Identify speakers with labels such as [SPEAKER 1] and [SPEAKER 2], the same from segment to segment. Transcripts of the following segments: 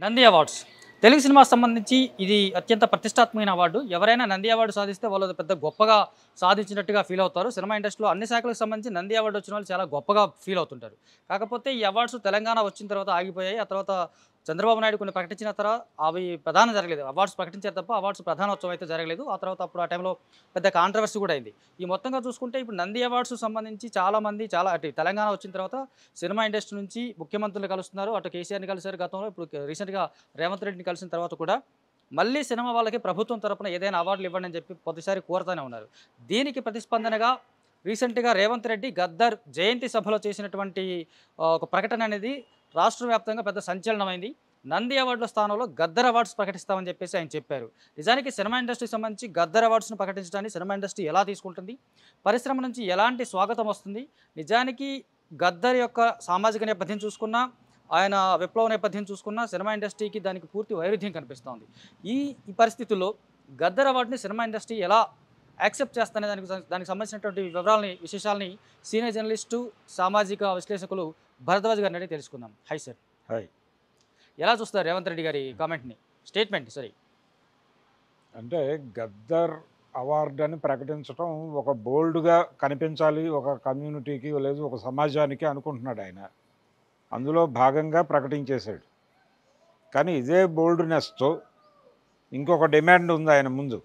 [SPEAKER 1] Nandi awards Telugu సినిమాకి సంబంధించి ఇది అత్యంత ప్రతిష్టాత్మకమైన అవార్డు ఎవరైనా నంది అవార్డు సాధిస్తే వాళ్ళు అది పెద్ద గొప్పగా సాధించినట్టుగా ఫీల్ అవుతారు సినిమా ఇండస్ట్రీలో అన్ని శాఖలకు సంబంధించి నంది అవార్డు వచ్చిన వాళ్ళు చాలా గొప్పగా ఫీల్ అవుతుంటారు కాకపోతే ఈ అవార్డ్స్ తెలంగాణ వచ్చిన తర్వాత ఆగిపోయాయి ఆ తర్వాత చంద్రబాబు నాయుడు కొన్ని ప్రకటించిన తర్వాత అవి ప్రధానం జరగలేదు అవార్డ్స్ ప్రకటించారు తప్ప అవార్డ్స్ ప్రధానోత్సవం అయితే జరగలేదు ఆ తర్వాత అప్పుడు ఆ టైంలో పెద్ద కాంట్రవర్సీ కూడా అయింది ఈ మొత్తంగా చూసుకుంటే ఇప్పుడు నంది అవార్డ్స్ సంబంధించి చాలా మంది చాలా అటు తెలంగాణ వచ్చిన తర్వాత సినిమా ఇండస్ట్రీ నుంచి ముఖ్యమంత్రులు కలుస్తున్నారు అటు కేసీఆర్ని కలిసారు గతంలో ఇప్పుడు రీసెంట్గా రేవంత్ రెడ్డిని కలిసిన తర్వాత కూడా మళ్ళీ సినిమా వాళ్ళకి ప్రభుత్వం తరపున ఏదైనా అవార్డులు ఇవ్వండి అని చెప్పి ప్రతిసారి కోరుతూనే ఉన్నారు దీనికి ప్రతిస్పందనగా రీసెంట్గా రేవంత్ రెడ్డి గద్దర్ జయంతి సభలో చేసినటువంటి ఆ, ఒక ప్రకటన అనేది రాష్ట్ర వ్యాప్తంగా పెద్ద సంచలనమైంది నంది అవార్డుల స్థానంలో గద్దర్ అవార్డ్స్ ప్రకటిస్తామని చెప్పేసి ఆయన చెప్పారు నిజానికి సినిమా ఇండస్ట్రీకి సంబంధించి గద్దర్ అవార్డ్స్ను ప్రకటించడానికి సినిమా ఇండస్ట్రీ ఎలా తీసుకుంటుంది పరిశ్రమ నుంచి ఎలాంటి స్వాగతం వస్తుంది నిజానికి గద్దర్ యొక్క సామాజిక నేపథ్యం చూసుకున్నా ఆయన విప్లవ నేపథ్యం చూసుకున్నా సినిమా ఇండస్ట్రీకి దానికి పూర్తి వైరుధ్యం కనిపిస్తోంది ఈ ఈ పరిస్థితుల్లో గద్దర్ అవార్డుని సినిమా ఇండస్ట్రీ ఎలా యాక్సెప్ట్ చేస్తానే దానికి దానికి సంబంధించినటువంటి వివరాలని విశేషాలని సీనియర్ జర్నలిస్టు సామాజిక విశ్లేషకులు భరద్వాజ్ గారిని అడిగి తెలుసుకుందాం హై సార్
[SPEAKER 2] హాయ్
[SPEAKER 1] ఎలా చూస్తారు రేవంత్ రెడ్డి గారి కామెంట్ని స్టేట్మెంట్ సారీ
[SPEAKER 2] అంటే గద్దర్ అవార్డు అని ప్రకటించడం ఒక బోల్డ్గా కనిపించాలి ఒక కమ్యూనిటీకి లేదు ఒక సమాజానికి అనుకుంటున్నాడు ఆయన అందులో భాగంగా ప్రకటించేశాడు కానీ ఇదే బోల్డ్నెస్తో ఇంకొక డిమాండ్ ఉంది ఆయన ముందు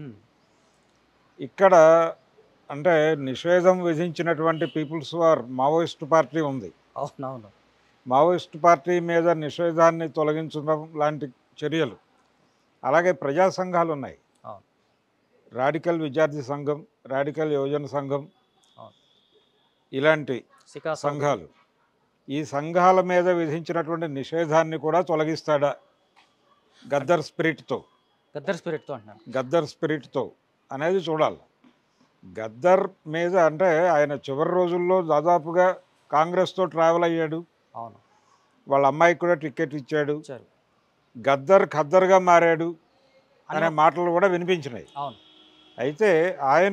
[SPEAKER 2] ఇక్కడ అంటే నిషేధం విధించినటువంటి పీపుల్స్ వార్ మావోయిస్ట్ పార్టీ ఉంది
[SPEAKER 1] అవునవును
[SPEAKER 2] మావోయిస్ట్ పార్టీ మీద నిషేధాన్ని తొలగించడం లాంటి చర్యలు అలాగే ప్రజా సంఘాలు ఉన్నాయి
[SPEAKER 1] అవును.
[SPEAKER 2] రాడికల్ విద్యార్థి సంఘం రాడికల్ యువజన సంఘం
[SPEAKER 1] అవును.
[SPEAKER 2] ఇలాంటి
[SPEAKER 1] శిఖా
[SPEAKER 2] సంఘాలు ఈ సంఘాల మీద విధించినటువంటి నిషేధాన్ని కూడా తొలగిస్తాడా గద్దర్ స్పిరిట్తో
[SPEAKER 1] గద్దర్ స్పిరిట్తో అంటున్నాను
[SPEAKER 2] గద్దర్ స్పిరిట్తో అనేది చూడాలి గద్దర్ మీద అంటే ఆయన చివరి రోజుల్లో దాదాపుగా కాంగ్రెస్తో ట్రావెల్ అయ్యాడు
[SPEAKER 1] అవును
[SPEAKER 2] వాళ్ళ అమ్మాయికి కూడా టికెట్ ఇచ్చాడు
[SPEAKER 1] ఇచ్చారు
[SPEAKER 2] గద్దర్ ఖద్దర్గా మారాడు అనే
[SPEAKER 1] అని-
[SPEAKER 2] మాటలు కూడా వినిపించినాయి
[SPEAKER 1] అవును
[SPEAKER 2] అయితే ఆయన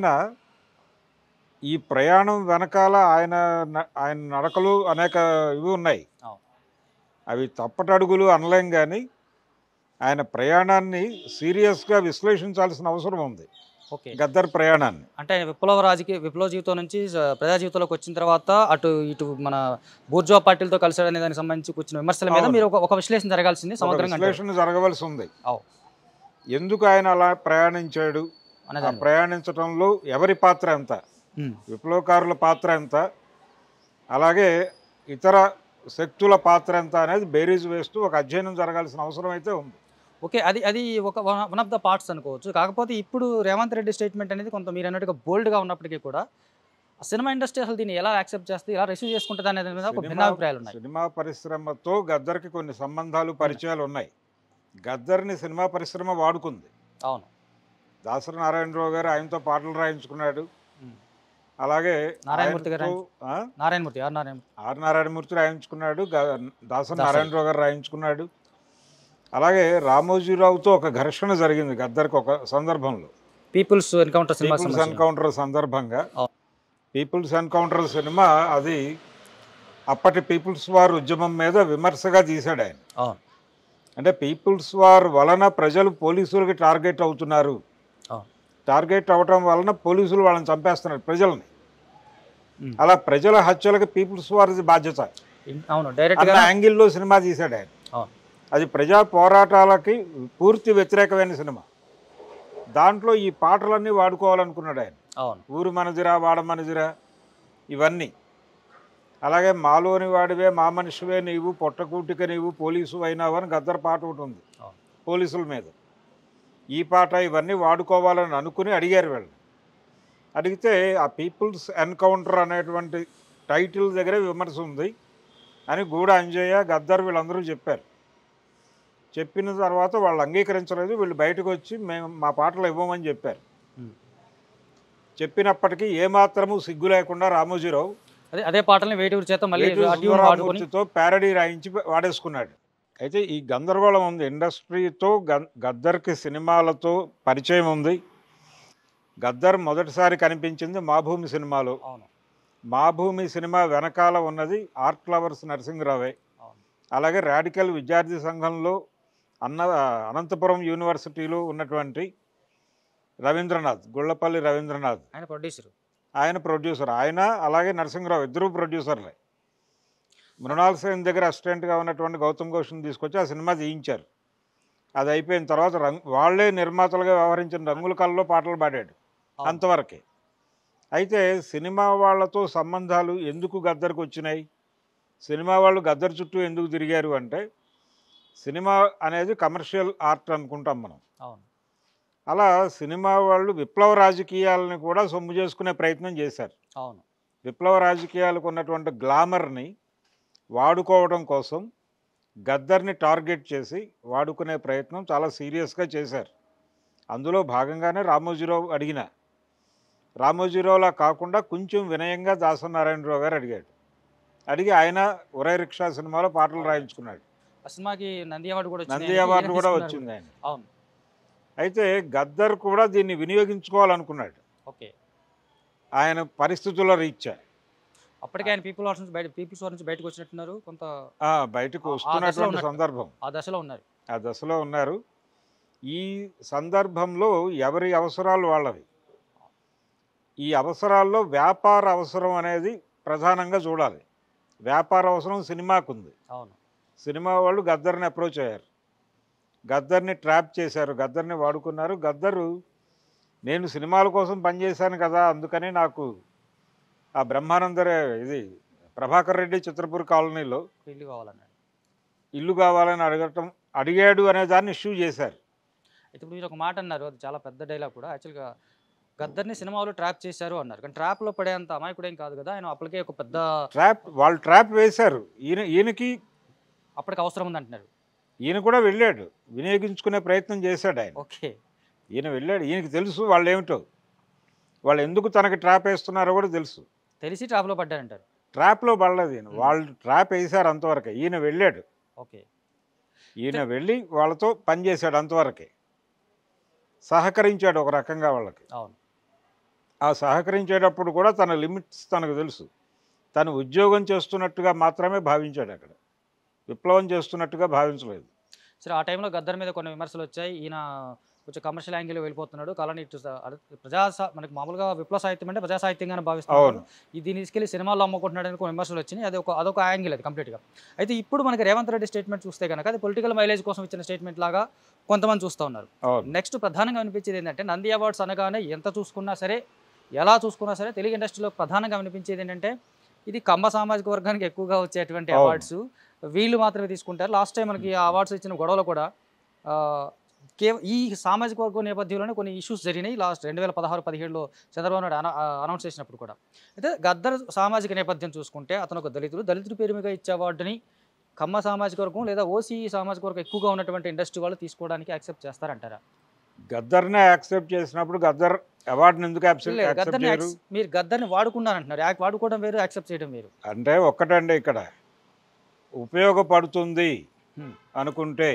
[SPEAKER 2] ఈ ప్రయాణం వెనకాల ఆయన న- ఆయన నడకలు అనేక ఇవి ఉన్నాయి
[SPEAKER 1] అవును.
[SPEAKER 2] అవి తప్పటడుగులు అనలేం కానీ ఆయన ప్రయాణాన్ని సీరియస్గా విశ్లేషించాల్సిన అవసరం ఉంది
[SPEAKER 1] ఓకే
[SPEAKER 2] గద్దర్ ప్రయాణాన్ని
[SPEAKER 1] అంటే ఆయన విప్లవ రాజకీయ విప్లవ జీవితం నుంచి స- ప్రజా జీవితంలోకి వచ్చిన తర్వాత అటు ఇటు మన బూర్జువా పార్టీలతో కలిసాడనే దానికి సంబంధించి కూర్చున్న విమర్శల మీద
[SPEAKER 2] అవును.
[SPEAKER 1] మీరు ఒక- ఒక విశ్లేషణ జరగాల్సింది
[SPEAKER 2] ఒక
[SPEAKER 1] సమగ్రంగా అంటారు.
[SPEAKER 2] విశ్లేషణ జరగవలసి ఉంది
[SPEAKER 1] అవు.
[SPEAKER 2] ఎందుకు ఆయన అలా ప్రయాణించాడు ఆ
[SPEAKER 1] అనేదాన్ని.
[SPEAKER 2] ప్రయాణించడంలో ఎవరి పాత్ర ఎంత
[SPEAKER 1] ఉమ్,
[SPEAKER 2] విప్లవకారుల పాత్ర ఎంత అలాగే ఇతర శక్తుల పాత్ర ఎంత అనేది బేరీజ్ వేస్తూ ఒక అధ్యయనం జరగాల్సిన అవసరం అయితే ఉంది
[SPEAKER 1] ఓకే అది అది ఒక వన్ ఆఫ్ ద పార్ట్స్ అనుకోవచ్చు కాకపోతే ఇప్పుడు రేవంత్ రెడ్డి స్టేట్మెంట్ అనేది కొంత మీరు అన్నట్టుగా బోల్డ్గా ఉన్నప్పటికీ కూడా ఆ సినిమా ఇండస్ట్రీ అసలు దీన్ని ఎలా యాక్సెప్ట్ చేస్తే ఎలా రిసీవ్ చేసుకుంటుంది అనేది మీద ఒక
[SPEAKER 2] సినిమా-
[SPEAKER 1] భిన్నాభిప్రాయాలు ఉన్నాయి
[SPEAKER 2] సినిమా పరిశ్రమతో గద్దర్కి కొన్ని సంబంధాలు పరిచయాలు ఉన్నాయి గద్దర్ని సినిమా పరిశ్రమ వాడుకుంది
[SPEAKER 1] అవును
[SPEAKER 2] దాసరి నారాయణరావు గారు ఆయనతో పాటలు రాయించుకున్నాడు
[SPEAKER 1] ఉమ్.
[SPEAKER 2] అలాగే
[SPEAKER 1] నారాయణమూర్తి గారు
[SPEAKER 2] ఆయనతో, ఆ?
[SPEAKER 1] నారాయణమూర్తి ఆర్ నారాయణమూర్తి
[SPEAKER 2] ఆర్ నారాయణమూర్తి రాయించుకున్నాడు గ- దాసరి
[SPEAKER 1] దాసరి.
[SPEAKER 2] నారాయణరావు గారు రాయించుకున్నాడు అలాగే రామోజీరావుతో ఒక ఘర్షణ జరిగింది గద్దర్కి ఒక సందర్భంలో
[SPEAKER 1] People's Encounter cinema
[SPEAKER 2] People's Encounter సందర్భంగా
[SPEAKER 1] అవును.
[SPEAKER 2] పీపుల్స్ ఎన్కౌంటర్ సినిమా అది అప్పటి పీపుల్స్ వార్ ఉద్యమం మీద విమర్శగా తీశాడు ఆయన
[SPEAKER 1] అవును
[SPEAKER 2] అంటే పీపుల్స్ వార్ వలన ప్రజలు పోలీసులకి టార్గెట్ అవుతున్నారు
[SPEAKER 1] అవును
[SPEAKER 2] టార్గెట్ అవటం వలన పోలీసులు వాళ్ళని చంపేస్తున్నారు ప్రజల్ని
[SPEAKER 1] ఉమ్.
[SPEAKER 2] అలా ప్రజల హత్యలకు పీపుల్స్ వార్ బాధ్యత
[SPEAKER 1] ఇన్- అవును డైరెక్ట్గా
[SPEAKER 2] అన్న యాంగిల్లో సినిమా తీశాడు ఆయన
[SPEAKER 1] అవును
[SPEAKER 2] అది ప్రజా పోరాటాలకి పూర్తి వ్యతిరేకమైన సినిమా దాంట్లో ఈ పాటలన్నీ వాడుకోవాలనుకున్నాడు ఆయన
[SPEAKER 1] అవును
[SPEAKER 2] ఊరు మనదిరా వాడ మనదిరా ఇవన్నీ అలాగే మాలోని వాడివే మా మనిషివే నీవు పొట్టకూటిక నీవు పోలీసు అయినావని గద్దర్ పాట ఒకటి ఉంది
[SPEAKER 1] అవును.
[SPEAKER 2] పోలీసుల మీద ఈ పాట ఇవన్నీ వాడుకోవాలని అనుకుని అడిగారు వీళ్ళు అడిగితే ఆ పీపుల్స్ ఎన్కౌంటర్ అనేటువంటి టైటిల్ దగ్గరే విమర్శ ఉంది అని గూడ అంజయ్య గద్దర్ వీళ్ళందరూ చెప్పారు చెప్పిన తర్వాత వాళ్ళు అంగీకరించలేదు వీళ్ళు బయటకు వచ్చి మేము మా పాటలు ఇవ్వమని చెప్పారు
[SPEAKER 1] ఉమ్.
[SPEAKER 2] చెప్పినప్పటికీ ఏమాత్రము సిగ్గు లేకుండా రామోజీరావు
[SPEAKER 1] అదే అదే పాటల్ని వేటూరు చేత మళ్ళీ
[SPEAKER 2] వేటూరి
[SPEAKER 1] ఆ ట్యూన్ వాడుకొని
[SPEAKER 2] సుందరరామూర్తితో ప్యారడీ రాయించి వాడేసుకున్నాడు అయితే ఈ గందరగోళం ఉంది ఇండస్ట్రీతో గన్- గద్దర్కి సినిమాలతో పరిచయం ఉంది గద్దర్ మొదటిసారి కనిపించింది మా భూమి సినిమాలో
[SPEAKER 1] అవును
[SPEAKER 2] మా భూమి సినిమా వెనకాల ఉన్నది ఆర్ట్ లవర్స్ నరసింహరావే
[SPEAKER 1] అవును
[SPEAKER 2] అలాగే రాడికల్ విద్యార్థి సంఘంలో అన్న అనంతపురం యూనివర్సిటీలో ఉన్నటువంటి రవీంద్రనాథ్ గుళ్ళపల్లి రవీంద్రనాథ్
[SPEAKER 1] ఆయన ప్రొడ్యూసర్
[SPEAKER 2] ఆయన ప్రొడ్యూసర్ ఆయన అలాగే నరసింహరావు ఇద్దరు ప్రొడ్యూసర్లే మృణాల్ సేన్ దగ్గర అసిస్టెంట్గా ఉన్నటువంటి గౌతమ్ ఘోష్ని తీసుకొచ్చి ఆ సినిమా తీయించారు అది అయిపోయిన తర్వాత రంగ్ వాళ్ళే నిర్మాతలుగా వ్యవహరించిన రంగుల కళ్ళలో పాటలు పాడాడు అంతవరకే అయితే సినిమా వాళ్ళతో సంబంధాలు ఎందుకు గద్దరికి వచ్చినాయి సినిమా వాళ్ళు గద్దర్ చుట్టూ ఎందుకు తిరిగారు అంటే సినిమా అనేది కమర్షియల్ ఆర్ట్ అనుకుంటాం మనం
[SPEAKER 1] అవును
[SPEAKER 2] అలా సినిమా వాళ్ళు విప్లవ రాజకీయాలని కూడా సొమ్ము చేసుకునే ప్రయత్నం చేశారు
[SPEAKER 1] అవును
[SPEAKER 2] విప్లవ రాజకీయాలకు ఉన్నటువంటి గ్లామర్ని వాడుకోవడం కోసం గద్దర్ని టార్గెట్ చేసి వాడుకునే ప్రయత్నం చాలా సీరియస్గా చేశారు అందులో భాగంగానే రామోజీరావు అడిగిన రామోజీరావులా కాకుండా కొంచెం వినయంగా దాసనారాయణరావు గారు అడిగాడు అడిగి ఆయన ఒరే రిక్షా సినిమాలో పాటలు రాయించుకున్నాడు
[SPEAKER 1] ఆ సినిమాకి నంది అవార్డు కూడా వచ్చింది
[SPEAKER 2] నంది
[SPEAKER 1] ఆయనకి.
[SPEAKER 2] అవార్డు
[SPEAKER 1] ఈయన
[SPEAKER 2] కూడా
[SPEAKER 1] తీసుకున్నారు
[SPEAKER 2] వచ్చింది ఆయన
[SPEAKER 1] అవును
[SPEAKER 2] అయితే గద్దర్ కూడా దీన్ని వినియోగించుకోవాలనుకున్నాడు
[SPEAKER 1] ఓకే
[SPEAKER 2] ఆయన పరిస్థితుల రీత్యా
[SPEAKER 1] అప్పటికే ఆయన పీపుల్ వార్ నుంచి బయట పీపుల్స్ వార్ నుంచి బయటకు వచ్చినట్టున్నారు కొంత
[SPEAKER 2] ఆ, బయటకు
[SPEAKER 1] ఆ- ఆ దశలో
[SPEAKER 2] వస్తున్నటువంటి
[SPEAKER 1] ఉన్నట్టు.
[SPEAKER 2] సందర్భం
[SPEAKER 1] ఆ దశలో ఉన్నారు
[SPEAKER 2] ఆ దశలో ఉన్నారు ఈ సందర్భంలో ఎవరి అవసరాలు వాళ్ళవి ఈ అవసరాల్లో వ్యాపార అవసరం అనేది ప్రధానంగా చూడాలి వ్యాపార అవసరం సినిమాకు ఉంది
[SPEAKER 1] అవును
[SPEAKER 2] సినిమా వాళ్ళు గద్దర్ని అప్రోచ్ అయ్యారు గద్దర్ని ట్రాప్ చేశారు గద్దర్ని వాడుకున్నారు గద్దరు నేను సినిమాల కోసం పనిచేశాను కదా అందుకని నాకు ఆ బ్రహ్మానందరే ఇది ప్రభాకర్ రెడ్డి చిత్రపూర్ కాలనీలో
[SPEAKER 1] ఇల్లు కావాలన్నాడు
[SPEAKER 2] ఇల్లు కావాలని అడగటం అడిగాడు అనే దాన్ని ఇష్యూ చేశారు
[SPEAKER 1] అయితే ఇప్పుడు మీరు ఒక మాట అన్నారు అది చాలా పెద్ద డైలాగ్ కూడా యాక్చువల్గా గద్దర్ని సినిమాలో ట్రాప్ చేశారు అన్నారు కానీ ట్రాప్లో పడేంత అమాయకుడు ఏం కాదు కదా ఆయన అప్పటికే ఒక పెద్ద
[SPEAKER 2] ట్రాప్ వాళ్ళు ట్రాప్ వేశారు ఈయన ఈయనకి
[SPEAKER 1] అప్పటికి అవసరం ఉంది అంటున్నారు
[SPEAKER 2] ఈయన కూడా వెళ్ళాడు వినియోగించుకునే ప్రయత్నం చేశాడు ఆయన
[SPEAKER 1] ఓకే
[SPEAKER 2] ఈయన వెళ్ళాడు ఈయనకి తెలుసు వాళ్ళు ఏమిటో వాళ్ళు ఎందుకు తనకి ట్రాప్ వేస్తున్నారో కూడా తెలుసు
[SPEAKER 1] తెలిసి ట్రాప్లో పడ్డారంటారు
[SPEAKER 2] ట్రాప్లో పడలేదు ఈయన వాళ్ళు ట్రాప్ వేశారు అంతవరకే ఈయన వెళ్ళాడు
[SPEAKER 1] ఓకే
[SPEAKER 2] ఈయన వెళ్ళి వాళ్ళతో పనిచేశాడు అంతవరకే సహకరించాడు ఒక రకంగా వాళ్ళకి
[SPEAKER 1] అవును
[SPEAKER 2] ఆ సహకరించేటప్పుడు కూడా తన లిమిట్స్ తనకు తెలుసు తను ఉద్యోగం చేస్తున్నట్టుగా మాత్రమే భావించాడు అక్కడ విప్లవం చేస్తున్నట్టుగా భావించలేదు
[SPEAKER 1] సరే ఆ టైంలో గద్దర్ మీద కొన్ని విమర్శలు వచ్చాయి ఈయన కొంచెం కమర్షియల్ యాంగిల్ వెళ్ళిపోతున్నాడు కాలాన్ని ఇటు స- అదే ప్రజా సా- మనకి మామూలుగా విప్లవ సాహిత్యం అంటే ప్రజా సాహిత్యంగానే భావిస్తున్నారు
[SPEAKER 2] అవును.
[SPEAKER 1] ఇది దీన్ని తీసుకెళ్లి సినిమాల్లో అమ్ముకుంటున్నాడు అని కొన్ని విమర్శలు వచ్చినాయి అది ఒక అదొక యాంగిల్ అది కంప్లీట్గా అయితే ఇప్పుడు మనకి రేవంత్ రెడ్డి స్టేట్మెంట్ చూస్తే కనుక అది పొలిటికల్ మైలేజ్ కోసం ఇచ్చిన స్టేట్మెంట్ లాగా కొంతమంది చూస్తూ ఉన్నారు
[SPEAKER 2] అవును
[SPEAKER 1] నెక్స్ట్ ప్రధానంగా వినిపించేది ఏంటంటే నంది అవార్డ్స్ అనగానే ఎంత చూసుకున్నా సరే ఎలా చూసుకున్నా సరే తెలుగు ఇండస్ట్రీలో ప్రధానంగా వినిపించేది ఏంటంటే ఇది కమ్మ సామాజిక వర్గానికి ఎక్కువగా వచ్చేటువంటి
[SPEAKER 2] అవును.
[SPEAKER 1] అవార్డ్స్ వీళ్ళు మాత్రమే తీసుకుంటారు లాస్ట్ టైం మనకి ఆ అవార్డ్స్ ఇచ్చిన గొడవలు కూడా ఆ, కేవ ఈ సామాజిక వర్గం నేపథ్యంలోనే కొన్ని ఇష్యూస్ జరిగినాయి లాస్ట్ రెండు వేల పదహారు పదిహేడులో చంద్రబాబు నాయుడు అన- అనౌన్స్ చేసినప్పుడు కూడా అయితే గద్దర్ సామాజిక నేపథ్యం చూసుకుంటే అతను ఒక దళితుడు దళితుడి పేరు మీద ఇచ్చే అవార్డుని కమ్మ సామాజిక వర్గం లేదా ఓసీ సామాజిక వర్గం ఎక్కువగా ఉన్నటువంటి ఇండస్ట్రీ వాళ్ళు తీసుకోవడానికి యాక్సెప్ట్ చేస్తారంటారా
[SPEAKER 2] గద్దర్నే యాక్సెప్ట్ చేసినప్పుడు గద్దర్ అవార్డుని ఎందుకు యాక్సెప్ట్
[SPEAKER 1] లేదు,
[SPEAKER 2] యాక్సెప్ట్
[SPEAKER 1] గద్దర్ని
[SPEAKER 2] చేయరు
[SPEAKER 1] యాక్స్- మీరు గద్దర్ని వాడుకున్నారంటున్నారు యాక్ వాడుకోవడం వేరు యాక్సెప్ట్ చేయడం వేరు
[SPEAKER 2] అంటే ఒక్కటండి ఇక్కడ ఉపయోగపడుతుంది
[SPEAKER 1] Hmm.
[SPEAKER 2] అనుకుంటే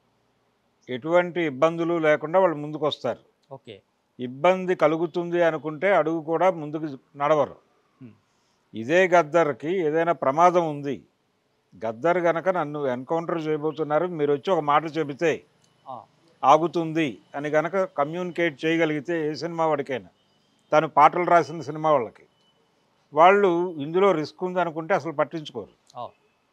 [SPEAKER 2] ఎటువంటి ఇబ్బందులు లేకుండా వాళ్ళు ముందుకు వస్తారు
[SPEAKER 1] ఓకే
[SPEAKER 2] ఇబ్బంది కలుగుతుంది అనుకుంటే అడుగు కూడా ముందుకు నడవరు
[SPEAKER 1] Hmm.
[SPEAKER 2] ఇదే గద్దర్కి ఏదైనా ప్రమాదం ఉంది గద్దర్ గనక నన్ను ఎన్కౌంటర్ చేయబోతున్నారు మీరు వచ్చి ఒక మాట చెబితే
[SPEAKER 1] ఆ,
[SPEAKER 2] ఆగుతుంది అని గనక కమ్యూనికేట్ చేయగలిగితే ఏ సినిమా వాడికైనా తను పాటలు రాసిన సినిమా వాళ్ళకి వాళ్ళు ఇందులో రిస్క్ ఉంది అనుకుంటే అసలు పట్టించుకోరు
[SPEAKER 1] ఆ,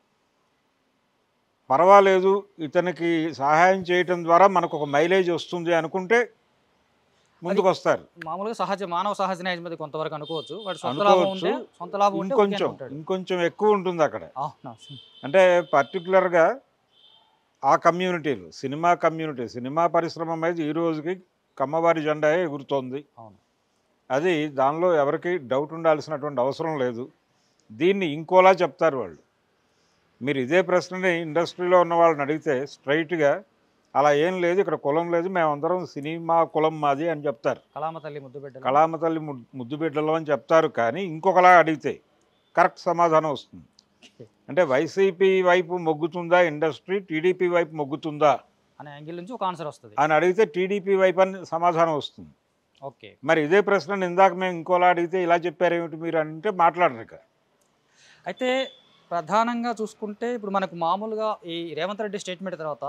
[SPEAKER 2] పర్వాలేదు ఇతనికి సహాయం చేయటం ద్వారా మనకు ఒక మైలేజ్ వస్తుంది అనుకుంటే ముందుకు వస్తారు
[SPEAKER 1] మామూలుగా సహజ మానవ సహజ న్యాయం మీద కొంతవరకు అనుకోవచ్చు వాడు సొంత లాభం
[SPEAKER 2] అనుకోవచ్చు.
[SPEAKER 1] ఉంటే సొంత లాభం ఉంటే ఓకే
[SPEAKER 2] ఇంకొంచెం
[SPEAKER 1] అనుకుంటాడు.
[SPEAKER 2] ఇంకొంచెం ఎక్కువ ఉంటుంది అక్కడ
[SPEAKER 1] అవునా?
[SPEAKER 2] అంటే పర్టికులర్గా ఆ కమ్యూనిటీలు సినిమా కమ్యూనిటీ సినిమా పరిశ్రమ మీద ఈ రోజుకి కమ్మవారి జెండా ఎగురుతోంది
[SPEAKER 1] అవును
[SPEAKER 2] అది దానిలో ఎవరికి డౌట్ ఉండాల్సినటువంటి అవసరం లేదు దీన్ని ఇంకోలా చెప్తారు వాళ్ళు మీరు ఇదే ప్రశ్నని ఇండస్ట్రీలో ఉన్న వాళ్ళని అడిగితే స్ట్రైట్గా అలా ఏం లేదు ఇక్కడ కులం లేదు మేమందరం సినిమా కులం మాది అని చెప్తారు
[SPEAKER 1] కళామ తల్లి ముద్దు బిడ్డ
[SPEAKER 2] కళామ తల్లి ము- ముద్దు బిడ్డలు అని చెప్తారు కానీ ఇంకొకలా అడిగితే కరెక్ట్ సమాధానం వస్తుంది అంటే వైసీపీ వైపు మొగ్గుతుందా ఇండస్ట్రీ టీడీపీ వైపు మొగ్గుతుందా
[SPEAKER 1] అనే యాంగిల్ నుంచి ఒక ఆన్సర్ వస్తుంది
[SPEAKER 2] అని అడిగితే టీడీపీ వైపు అని సమాధానం వస్తుంది
[SPEAKER 1] ఓకే
[SPEAKER 2] మరి ఇదే ప్రశ్న ఇందాక మేము ఇంకోలా అడిగితే ఇలా చెప్పారేమిటి మీరు అంటే మాట్లాడరు ఇక
[SPEAKER 1] అయితే ప్రధానంగా చూసుకుంటే ఇప్పుడు మనకు మామూలుగా ఈ రేవంత్ రెడ్డి స్టేట్మెంట్ తర్వాత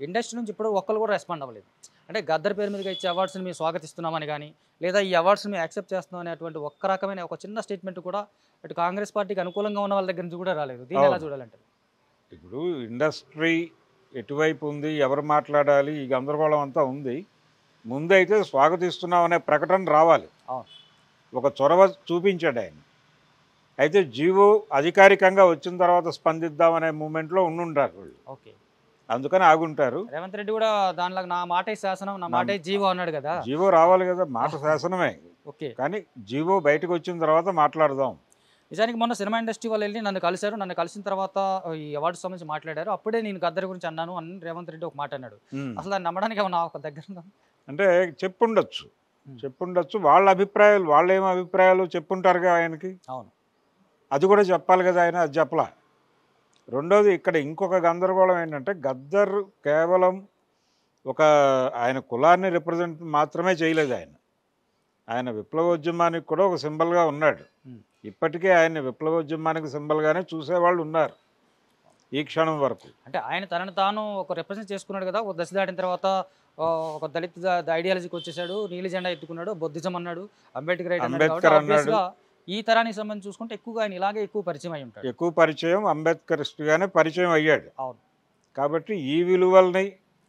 [SPEAKER 1] ఇండస్ట్రీ నుంచి ఇప్పుడు ఒక్కరు కూడా రెస్పాండ్ అవ్వలేదు అంటే గద్దర్ పేరు మీదుగా ఇచ్చే అవార్డ్స్ని మేము స్వాగతిస్తున్నామని కానీ లేదా ఈ అవార్డ్స్ని మేము యాక్సెప్ట్ చేస్తున్నాం అనేటువంటి ఒక్క రకమైన ఒక చిన్న స్టేట్మెంట్ కూడా అటు కాంగ్రెస్ పార్టీకి అనుకూలంగా ఉన్న వాళ్ళ దగ్గర నుంచి కూడా రాలేదు దీన్ని ఎలా
[SPEAKER 2] అవును.
[SPEAKER 1] చూడాలంటారు
[SPEAKER 2] ఇప్పుడు ఇండస్ట్రీ ఎటువైపు ఉంది ఎవరు మాట్లాడాలి ఈ గందరగోళం అంతా ఉంది ముందైతే స్వాగతిస్తున్నాం అనే ప్రకటన రావాలి
[SPEAKER 1] అవును.
[SPEAKER 2] ఒక చొరవ చూపించాడు ఆయన అయితే జీవో అధికారికంగా వచ్చిన తర్వాత స్పందిద్దామనే మూమెంట్లో ఉండుంటారు వాళ్ళు
[SPEAKER 1] ఓకే
[SPEAKER 2] అందుకని ఆగుంటారు
[SPEAKER 1] రేవంత్ రెడ్డి కూడా దానిలో నా మాటే శాసనం నా మాటే జీవో అన్నాడు కదా
[SPEAKER 2] జీవో రావాలి కదా మాట శాసనమే
[SPEAKER 1] ఓకే
[SPEAKER 2] కానీ జీవో బయటకు వచ్చిన తర్వాత మాట్లాడదాం
[SPEAKER 1] నిజానికి మొన్న సినిమా ఇండస్ట్రీ వాళ్ళు వెళ్ళి నన్ను కలిశారు నన్ను కలిసిన తర్వాత ఈ అవార్డు సంబంధించి మాట్లాడారు అప్పుడే నేను గద్దర్ గురించి అన్నాను అని రేవంత్ రెడ్డి ఒక మాట అన్నాడు
[SPEAKER 2] ఉమ్.
[SPEAKER 1] అసలు దాన్ని నమ్మడానికి ఏమన్నా ఒక దగ్గర ఉందా?
[SPEAKER 2] అంటే చెప్పుండొచ్చు
[SPEAKER 1] ఉమ్.
[SPEAKER 2] చెప్పుండొచ్చు వాళ్ళ అభిప్రాయాలు వాళ్ళ ఏం అభిప్రాయాలు చెప్పుంటారుగా ఆయనకి
[SPEAKER 1] అవును
[SPEAKER 2] అది కూడా చెప్పాలి కదా ఆయన అది చెప్పలా రెండోది ఇక్కడ ఇంకొక గందరగోళం ఏంటంటే గద్దర్ కేవలం ఒక ఆయన కులాన్ని రిప్రజెంట్ మాత్రమే చేయలేదు ఆయన ఆయన విప్లవోద్యమానికి కూడా ఒక సింబల్గా ఉన్నాడు
[SPEAKER 1] Hmm.
[SPEAKER 2] ఇప్పటికే ఆయన విప్లవోద్యమానికి సింబల్గానే చూసేవాళ్ళు ఉన్నారు ఈ క్షణం వరకు
[SPEAKER 1] అంటే ఆయన తనను తాను ఒక రిప్రజెంట్ చేసుకున్నాడు కదా ఒక దశ దాటిన తర్వాత ఆ, ఒక దళిత ఐడియాలజీకి వచ్చేసాడు నీలి జెండా ఎత్తుకున్నాడు బొద్దిజం అన్నాడు అంబేద్కర్ రైట్ అన్నాడు కాబట్టి
[SPEAKER 2] అంబేద్కర్ అన్నాడు.
[SPEAKER 1] obvious గా ఈ తరానికి సంబంధించి చూసుకుంటే ఎక్కువగా ఆయన ఇలాగే ఎక్కువ పరిచయం అయి ఉంటాడు
[SPEAKER 2] ఎక్కువ పరిచయం అంబేద్కరిస్ట్గానే పరిచయం అయ్యాడు
[SPEAKER 1] అవును
[SPEAKER 2] కాబట్టి ఈ విలువల్ని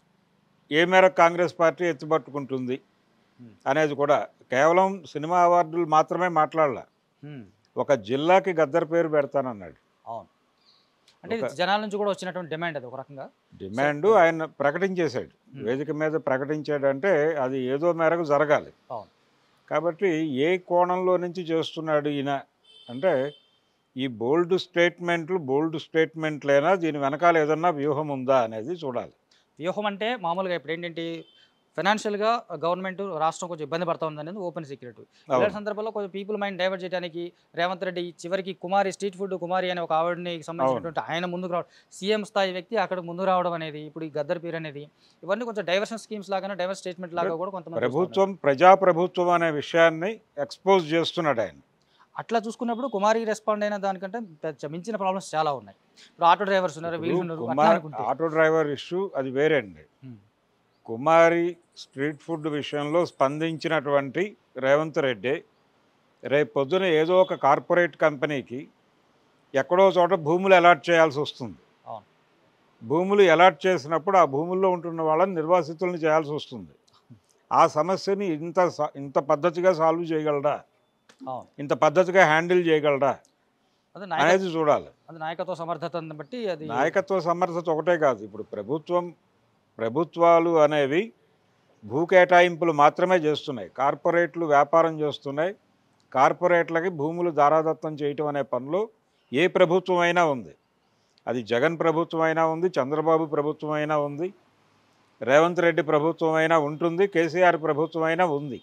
[SPEAKER 2] ఏ మేరకు కాంగ్రెస్ పార్టీ ఎత్తుపట్టుకుంటుంది
[SPEAKER 1] Hmm.
[SPEAKER 2] అనేది కూడా కేవలం సినిమా అవార్డులు మాత్రమే మాట్లాడాల
[SPEAKER 1] హ్మ్.
[SPEAKER 2] ఒక జిల్లాకి గద్దర్ పేరు పెడతానన్నాడు
[SPEAKER 1] అవును అంటే ఇది
[SPEAKER 2] ఒక-
[SPEAKER 1] జనాల నుంచి కూడా వచ్చినటువంటి డిమాండ్ అది ఒక రకంగా
[SPEAKER 2] డిమాండ్ ఆయన ప్రకటించేశాడు
[SPEAKER 1] Hmm.
[SPEAKER 2] వేదిక మీద ప్రకటించాడంటే అది ఏదో మేరకు జరగాలి
[SPEAKER 1] అవును
[SPEAKER 2] కాబట్టి ఏ కోణంలో నుంచి చేస్తున్నాడు ఈయన అంటే ఈ బోల్డ్ స్టేట్మెంట్లు బోల్డ్ స్టేట్మెంట్లైనా దీని వెనకాల ఏదన్నా వ్యూహం ఉందా అనేది చూడాలి
[SPEAKER 1] వ్యూహం అంటే మామూలుగా ఇప్పుడు ఏంటంటే ఫైనాన్షియల్గా గవర్నమెంట్ రాష్ట్రం కొంచెం ఇబ్బంది పడుతూ ఉంది అనేది ఓపెన్ సీక్రెట్ ఇలాంటి
[SPEAKER 2] అవును.
[SPEAKER 1] సందర్భంలో కొంచెం పీపుల్ మైండ్ డైవర్ట్ చేయడానికి రేవంత్ రెడ్డి చివరికి కుమారి స్ట్రీట్ ఫుడ్ కుమారి అనే ఒక ఆవిడని సంబంధించినటువంటి ఆయన ముందుకు రావడం సీఎం స్థాయి వ్యక్తి అక్కడ ముందుకు రావడం అనేది ఇప్పుడు ఈ గద్దర్ పేరు అనేది ఇవన్నీ కొంచెం డైవర్షన్ స్కీమ్స్ లాగానే డైవర్స్ స్టేట్మెంట్ లాగా కూడా కొంతమంది చూస్తున్నారు.
[SPEAKER 2] ప్రభుత్వం ప్రజాప్రభుత్వం అనే విషయాన్ని ఎక్స్పోజ్ చేస్తున్నాడు ఆయన
[SPEAKER 1] అట్లా చూసుకున్నప్పుడు కుమారి రెస్పాండ్ అయిన దానికంటే పెద్ద మించిన ప్రాబ్లమ్స్ చాలా ఉన్నాయి ఇప్పుడు ఆటో డ్రైవర్స్ ఉన్నారు వీళ్ళు
[SPEAKER 2] ఇప్పుడు
[SPEAKER 1] ఉన్నారు అట్లా
[SPEAKER 2] కుమార్
[SPEAKER 1] అనుకుంటే
[SPEAKER 2] ఆటో డ్రైవర్ ఇష్యూ అది వేరే అండి
[SPEAKER 1] ఉమ్.
[SPEAKER 2] కుమారి స్ట్రీట్ ఫుడ్ విషయంలో స్పందించినటువంటి రేవంత్ రెడ్డి రేపు పొద్దున ఏదో ఒక కార్పొరేట్ కంపెనీకి ఎక్కడో చోట భూములు అలాట్ చేయాల్సి వస్తుంది
[SPEAKER 1] అవును.
[SPEAKER 2] భూములు అలాట్ చేసినప్పుడు ఆ భూముల్లో ఉంటున్న వాళ్ళని నిర్వాసితులను చేయాల్సి వస్తుంది ఆ సమస్యని ఇంత స- ఇంత పద్ధతిగా సాల్వ్ చేయగలరా
[SPEAKER 1] అవును
[SPEAKER 2] ఇంత పద్ధతిగా హ్యాండిల్ చేయగలరా
[SPEAKER 1] అదే నాయక
[SPEAKER 2] అనేది చూడాలి
[SPEAKER 1] అది నాయకత్వ సమర్థతను బట్టి అది
[SPEAKER 2] నాయకత్వ సమర్థత ఒకటే కాదు ఇప్పుడు ప్రభుత్వం ప్రభుత్వాలు అనేవి భూ కేటాయింపులు మాత్రమే చేస్తున్నాయి కార్పొరేట్లు వ్యాపారం చేస్తున్నాయి కార్పొరేట్లకి భూములు దారాదత్తం చేయటం అనే పనిలో ఏ ప్రభుత్వం అయినా ఉంది అది జగన్ ప్రభుత్వం అయినా ఉంది చంద్రబాబు ప్రభుత్వం అయినా ఉంది రేవంత్ రెడ్డి ప్రభుత్వం అయినా ఉంటుంది కేసీఆర్ ప్రభుత్వం అయినా ఉంది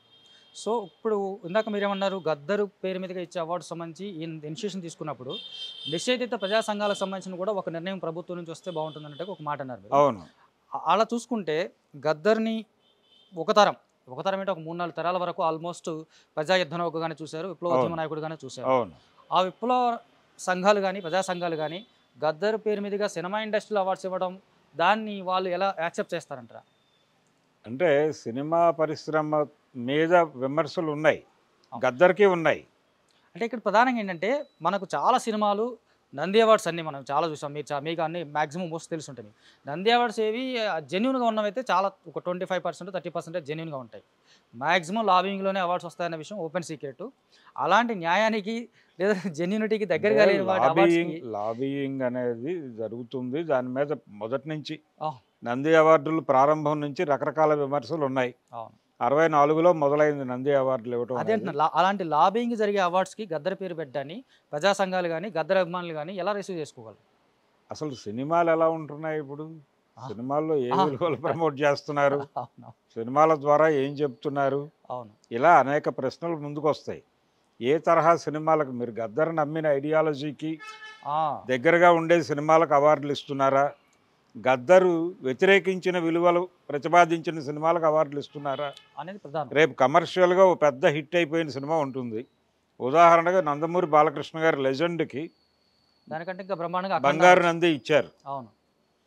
[SPEAKER 1] సో ఇప్పుడు ఇందాక మీరేమన్నారు గద్దరు పేరు మీదుగా ఇచ్చే అవార్డు సంబంధించి ఈ ఇనిషియేషన్ తీసుకున్నప్పుడు నిషేధిత ప్రజా సంఘాలకు సంబంధించిన కూడా ఒక నిర్ణయం ప్రభుత్వం నుంచి వస్తే బాగుంటుంది అన్నట్టు ఒక మాట అన్నారు మీరు.
[SPEAKER 2] అవును
[SPEAKER 1] అ- అలా చూసుకుంటే గద్దర్ని ఒక తరం ఒక తరం అంటే ఒక మూడు నాలుగు తరాల వరకు ఆల్మోస్ట్ ప్రజా యుద్ధ నౌకగానే చూశారు విప్లవోద్యమ
[SPEAKER 2] అవును.
[SPEAKER 1] నాయకుడుగానే చూశారు
[SPEAKER 2] అవును
[SPEAKER 1] ఆ విప్లవ సంఘాలు కానీ ప్రజా సంఘాలు కానీ గద్దర్ పేరు మీదుగా సినిమా ఇండస్ట్రీలో అవార్డ్స్ ఇవ్వడం దాన్ని వాళ్ళు ఎలా యాక్సెప్ట్ చేస్తారంటారా
[SPEAKER 2] అంటే సినిమా పరిశ్రమ మీద విమర్శలు ఉన్నాయి గద్దరికి ఉన్నాయి
[SPEAKER 1] అంటే ఇక్కడ ప్రధానంగా ఏంటంటే మనకు చాలా సినిమాలు నంది అవార్డ్స్ అన్ని మనం చాలా చూసాం మీరు చా- మీకు అన్ని మాక్సిమం మోస్ట్ తెలిసి ఉంటుంది నంది అవార్డ్స్ ఏవి జెన్యున్గా ఉన్నవైతే చాలా ఒక twenty five percent thirty percent జెన్యున్గా ఉంటాయి మాక్సిమం లాబింగ్లోనే అవార్డ్స్ వస్తాయన్న విషయం ఓపెన్ సీక్రెట్ అలాంటి న్యాయానికి లేదా జెన్యునిటీకి దగ్గరగా లేని వాటి
[SPEAKER 2] లాబీయింగ్
[SPEAKER 1] అవార్డ్స్కి
[SPEAKER 2] లాబీయింగ్ అనేది జరుగుతుంది దాని మీద మొదటి నుంచి
[SPEAKER 1] ఆ.
[SPEAKER 2] నంది అవార్డులు ప్రారంభం నుంచి రకరకాల విమర్శలు ఉన్నాయి
[SPEAKER 1] అవును
[SPEAKER 2] అరవై నాలుగులో మొదలైంది నంది అవార్డులు ఇవ్వటం
[SPEAKER 1] అదే
[SPEAKER 2] అనేది.
[SPEAKER 1] అంటున్నా లా- అలాంటి లాబింగ్ జరిగే అవార్డ్స్కి గద్దర్ పేరు పెట్టడాన్ని ప్రజా సంఘాలు కానీ గద్దర్ అభిమానులు కానీ ఎలా రిసీవ్ చేసుకోగలరు
[SPEAKER 2] అసలు సినిమాలు ఎలా ఉంటున్నాయి ఇప్పుడు
[SPEAKER 1] ఆ.
[SPEAKER 2] సినిమాల్లో ఏ
[SPEAKER 1] ఆ.
[SPEAKER 2] విలువలు ప్రమోట్ చేస్తున్నారు
[SPEAKER 1] అవును
[SPEAKER 2] సినిమాల ద్వారా ఏం చెప్తున్నారు
[SPEAKER 1] అవును
[SPEAKER 2] ఇలా అనేక ప్రశ్నలు ముందుకు వస్తాయి ఏ తరహా సినిమాలకు మీరు గద్దర్ నమ్మిన ఐడియాలజీకి
[SPEAKER 1] ఆ,
[SPEAKER 2] దగ్గరగా ఉండే సినిమాలకు అవార్డులు ఇస్తున్నారా గద్దరు వ్యతిరేకించిన విలువలు ప్రతిపాదించిన సినిమాలకు అవార్డులు ఇస్తున్నారా
[SPEAKER 1] అనేది ప్రధానం
[SPEAKER 2] రేపు కమర్షియల్గా ఓ పెద్ద హిట్ అయిపోయిన సినిమా ఉంటుంది ఉదాహరణగా నందమూరి బాలకృష్ణ గారి లెజెండ్కి
[SPEAKER 1] దానికంటే ఇంకా బ్రహ్మాండంగా అఖండ
[SPEAKER 2] బంగారు నంది ఇచ్చారు
[SPEAKER 1] అవును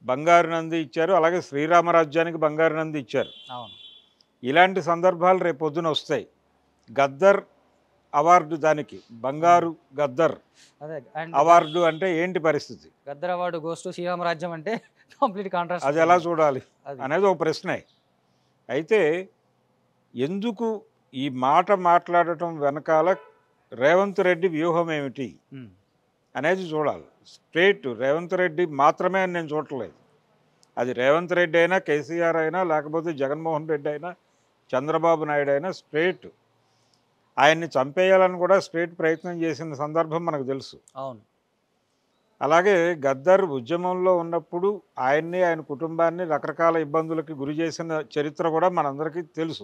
[SPEAKER 2] బంగారు నంది ఇచ్చారు అలాగే శ్రీరామరాజ్యానికి బంగారు నంది ఇచ్చారు
[SPEAKER 1] అవును
[SPEAKER 2] ఇలాంటి సందర్భాలు రేపు పొద్దున వస్తాయి గద్దర్ అవార్డు దానికి బంగారు గద్దర్
[SPEAKER 1] అదే అండ్
[SPEAKER 2] అవార్డు అంటే ఏంటి పరిస్థితి
[SPEAKER 1] Gaddar award goes to Sri Rama Rajyam అంటే కంప్లీట్ కాంట్రాస్ట్
[SPEAKER 2] అది ఎలా చూడాలి
[SPEAKER 1] అది
[SPEAKER 2] అనేది ఒక ప్రశ్నే అయితే ఎందుకు ఈ మాట మాట్లాడటం వెనకాల రేవంత్ రెడ్డి వ్యూహం ఏమిటి
[SPEAKER 1] ఉమ్.
[SPEAKER 2] అనేది చూడాలి స్ట్రేట్ రేవంత్ రెడ్డి మాత్రమే అని నేను చూడట్లేదు అది రేవంత్ రెడ్డి అయినా కేసీఆర్ అయినా లేకపోతే జగన్మోహన్ రెడ్డి అయినా చంద్రబాబు నాయుడు అయినా స్ట్రేట్ ఆయన్ని చంపేయాలని కూడా స్ట్రేట్ ప్రయత్నం చేసిన సందర్భం మనకు తెలుసు
[SPEAKER 1] అవును
[SPEAKER 2] అలాగే గద్దర్ ఉద్యమంలో ఉన్నప్పుడు ఆయన్ని ఆయన కుటుంబాన్ని రకరకాల ఇబ్బందులకి గురి చేసిన చరిత్ర కూడా మనందరికీ తెలుసు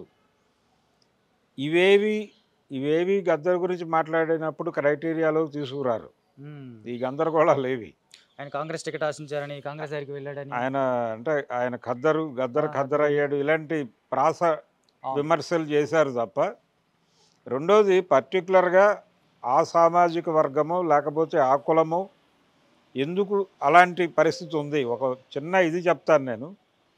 [SPEAKER 2] ఇవేవి ఇవేవి గద్దర్ గురించి మాట్లాడినప్పుడు క్రైటీరియాలో తీసుకురారు
[SPEAKER 1] ఉమ్.
[SPEAKER 2] ఈ గందరగోళాలు ఏవి
[SPEAKER 1] ఆయన కాంగ్రెస్ టికెట్ ఆశించారని కాంగ్రెస్ దగ్గరికి వెళ్ళాడని
[SPEAKER 2] ఆయన అంటే ఆయన ఖద్దరు గద్దరు
[SPEAKER 1] ఆ,
[SPEAKER 2] ఖద్దరు అయ్యాడు ఇలాంటి ప్రాస
[SPEAKER 1] అవును.
[SPEAKER 2] విమర్శలు చేశారు తప్ప రెండోది పర్టికులర్గా ఆ సామాజిక వర్గము లేకపోతే ఆ కులము ఎందుకు అలాంటి పరిస్థితి ఉంది ఒక చిన్న ఇది చెప్తాను నేను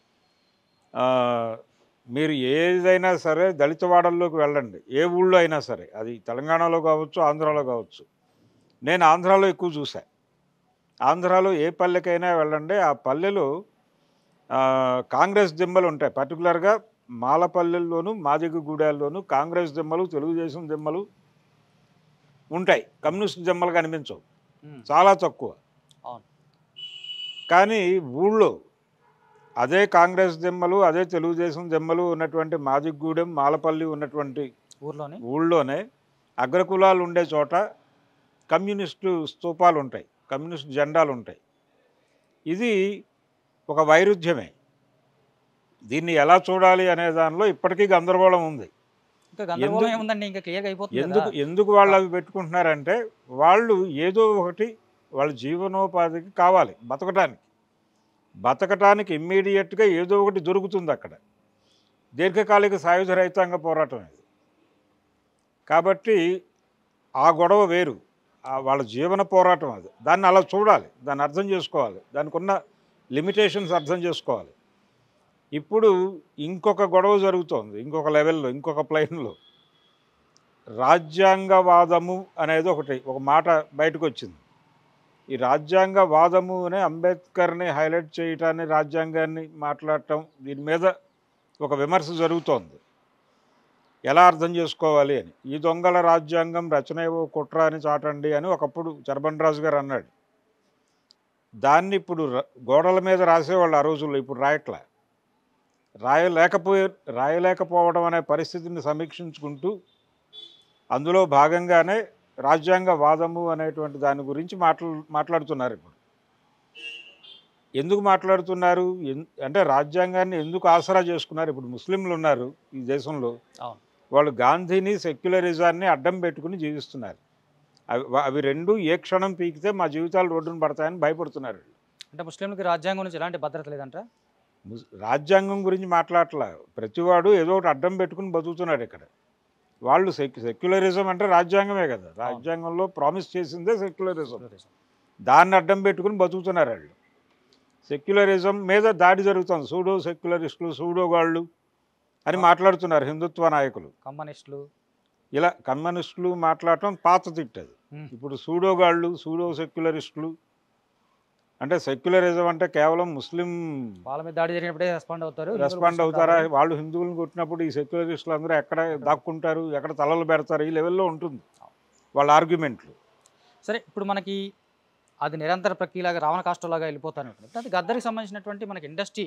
[SPEAKER 2] ఆ, మీరు ఏదైనా సరే దళితవాడల్లోకి వెళ్ళండి ఏ ఊళ్ళో అయినా సరే అది తెలంగాణలో కావచ్చు ఆంధ్రాలో కావచ్చు నేను ఆంధ్రాలో ఎక్కువ చూసా ఆంధ్రాలో ఏ పల్లెకైనా వెళ్ళండి ఆ పల్లెలో ఆ, కాంగ్రెస్ దిమ్మలు ఉంటాయి పర్టికులర్గా మాలపల్లెల్లోనూ మాదిగగూడాల్లోనూ కాంగ్రెస్ దిమ్మలు తెలుగుదేశం దిమ్మలు ఉంటాయి కమ్యూనిస్ట్ దిమ్మలు కనిపించవు
[SPEAKER 1] ఉమ్.
[SPEAKER 2] చాలా తక్కువ
[SPEAKER 1] అవును
[SPEAKER 2] కానీ ఊళ్ళో అదే కాంగ్రెస్ దిమ్మలు అదే తెలుగుదేశం దిమ్మలు ఉన్నటువంటి మాదిగూడెం మాలపల్లి ఉన్నటువంటి
[SPEAKER 1] ఊర్లోని
[SPEAKER 2] ఊళ్ళోనే అగ్రకులాలు ఉండే చోట కమ్యూనిస్టు స్తూపాలు ఉంటాయి కమ్యూనిస్ట్ జెండాలు ఉంటాయి ఇది ఒక వైరుధ్యమే దీన్ని ఎలా చూడాలి అనే దానిలో ఇప్పటికీ గందరగోళం ఉంది
[SPEAKER 1] ఇంకా గందరగోళం
[SPEAKER 2] ఎందుకు-
[SPEAKER 1] ఏముందండి ఇంకా క్లియర్గా అయిపోతుంది
[SPEAKER 2] ఎందుకు
[SPEAKER 1] కదా.
[SPEAKER 2] ఎందుకు వాళ్ళు అవి పెట్టుకుంటున్నారంటే వాళ్ళు ఏదో ఒకటి వాళ్ళ జీవనోపాధికి కావాలి బతకటానికి బతకటానికి ఇమ్మీడియట్గా ఏదో ఒకటి దొరుకుతుంది అక్కడ దీర్ఘకాలిక సాయుధ రైతాంగ పోరాటం ఇది కాబట్టి ఆ గొడవ వేరు ఆ వాళ్ళ జీవన పోరాటం అది దాన్ని అలా చూడాలి దాన్ని అర్థం చేసుకోవాలి దానికి ఉన్న లిమిటేషన్స్ అర్థం చేసుకోవాలి ఇప్పుడు ఇంకొక గొడవ జరుగుతోంది ఇంకొక లెవెల్లో ఇంకొక ప్లైన్లో రాజ్యాంగవాదము అనేది ఒకటి ఒక మాట బయటకు వచ్చింది ఈ రాజ్యాంగవాదము అనే అంబేద్కర్ని హైలైట్ చేయటాన్ని రాజ్యాంగాన్ని మాట్లాడటం దీని మీద ఒక విమర్శ జరుగుతోంది ఎలా అర్థం చేసుకోవాలి అని ఈ దొంగల రాజ్యాంగం రచనేవో కుట్ర అని చాటండి అని ఒకప్పుడు చరబండి రాజు గారు అన్నాడు దాన్ని ఇప్పుడు ర- గోడల మీద రాసేవాళ్ళు ఆ రోజుల్లో ఇప్పుడు రాయట్లే రాయలేకపోయే రాయలేకపోవడం అనే పరిస్థితిని సమీక్షించుకుంటూ అందులో భాగంగానే రాజ్యాంగ వాదము అనేటువంటి దాని గురించి మాట్లా మాట్లాడుతున్నారు ఇప్పుడు ఎందుకు మాట్లాడుతున్నారు ఎన్- అంటే రాజ్యాంగాన్ని ఎందుకు ఆసరా చేసుకున్నారు ఇప్పుడు ముస్లింలు ఉన్నారు ఈ దేశంలో
[SPEAKER 1] అవును
[SPEAKER 2] వాళ్ళు గాంధీని సెక్యులరిజాన్ని అడ్డం పెట్టుకుని జీవిస్తున్నారు అవి అవి రెండు ఏ క్షణం పీకితే మా జీవితాలు రోడ్డున పడతాయని భయపడుతున్నారు
[SPEAKER 1] అంటే ముస్లింలకి రాజ్యాంగం నుంచి ఎలాంటి భద్రత లేదంట
[SPEAKER 2] ముస్- రాజ్యాంగం గురించి మాట్లాడట్లా ప్రతివాడు ఏదో ఒకటి అడ్డం పెట్టుకుని బతుకుతున్నాడు ఇక్కడ వాళ్ళు సెక్ సెక్యులరిజం అంటే రాజ్యాంగమే కదా రాజ్యాంగంలో ప్రామిస్ చేసిందే సెక్యులరిజం దాన్ని అడ్డం పెట్టుకుని బతుకుతున్నారు వాళ్ళు సెక్యులరిజం మీద దాడి జరుగుతుంది సూడో సెక్యులరిస్టులు సూడోగాళ్ళు అని మాట్లాడుతున్నారు హిందుత్వ నాయకులు
[SPEAKER 1] కమ్యూనిస్టులు
[SPEAKER 2] ఇలా కమ్యూనిస్టులు మాట్లాడటం పాత తిట్టది
[SPEAKER 1] ఉమ్.
[SPEAKER 2] ఇప్పుడు సూడోగాళ్ళు సూడో సెక్యులరిస్టులు అంటే సెక్యులరిజం అంటే కేవలం ముస్లిం
[SPEAKER 1] వాళ్ళ మీద దాడి జరిగినప్పుడే రెస్పాండ్ అవుతారు
[SPEAKER 2] రెస్పాండ్ అవుతారా వాళ్ళు హిందువులను కొట్టినప్పుడు ఈ సెక్యులరిస్టులు అందరూ ఎక్కడ దాక్కుంటారు ఎక్కడ తలలు పెడతారు ఈ లెవెల్లో ఉంటుంది వాళ్ళ ఆర్గ్యుమెంట్లు
[SPEAKER 1] సరే ఇప్పుడు మనకి అది నిరంతర ప్రక్రియలాగా రావణ కాష్టలాగా వెళ్ళిపోతానే ఉంటుంది అది గద్దరికి సంబంధించినటువంటి మనకి ఇండస్ట్రీ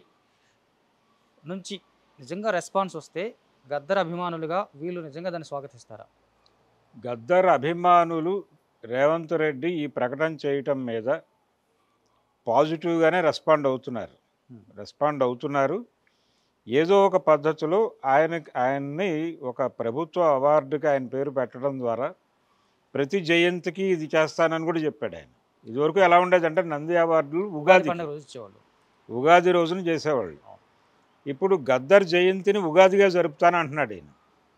[SPEAKER 1] నుంచి నిజంగా రెస్పాన్స్ వస్తే గద్దర్ అభిమానులుగా వీళ్ళు నిజంగా దాన్ని స్వాగతిస్తారా
[SPEAKER 2] గద్దర్ అభిమానులు రేవంత్ రెడ్డి ఈ ప్రకటన చేయటం మీద పాజిటివ్గానే రెస్పాండ్ అవుతున్నారు
[SPEAKER 1] Hmm.
[SPEAKER 2] రెస్పాండ్ అవుతున్నారు ఏదో ఒక పద్ధతిలో ఆయన ఆయన్ని ఒక ప్రభుత్వ అవార్డుకి ఆయన పేరు పెట్టడం ద్వారా ప్రతి జయంతికి ఇది చేస్తానని కూడా చెప్పాడు ఆయన ఇదివరకు ఎలా ఉండేదంటే నంది అవార్డులు ఉగాది
[SPEAKER 1] పండుగ రోజు ఇచ్చేవాళ్ళు
[SPEAKER 2] ఉగాది రోజున చేసేవాళ్ళు ఇప్పుడు గద్దర్ జయంతిని ఉగాదిగా జరుపుతాను అంటున్నాడు ఈయన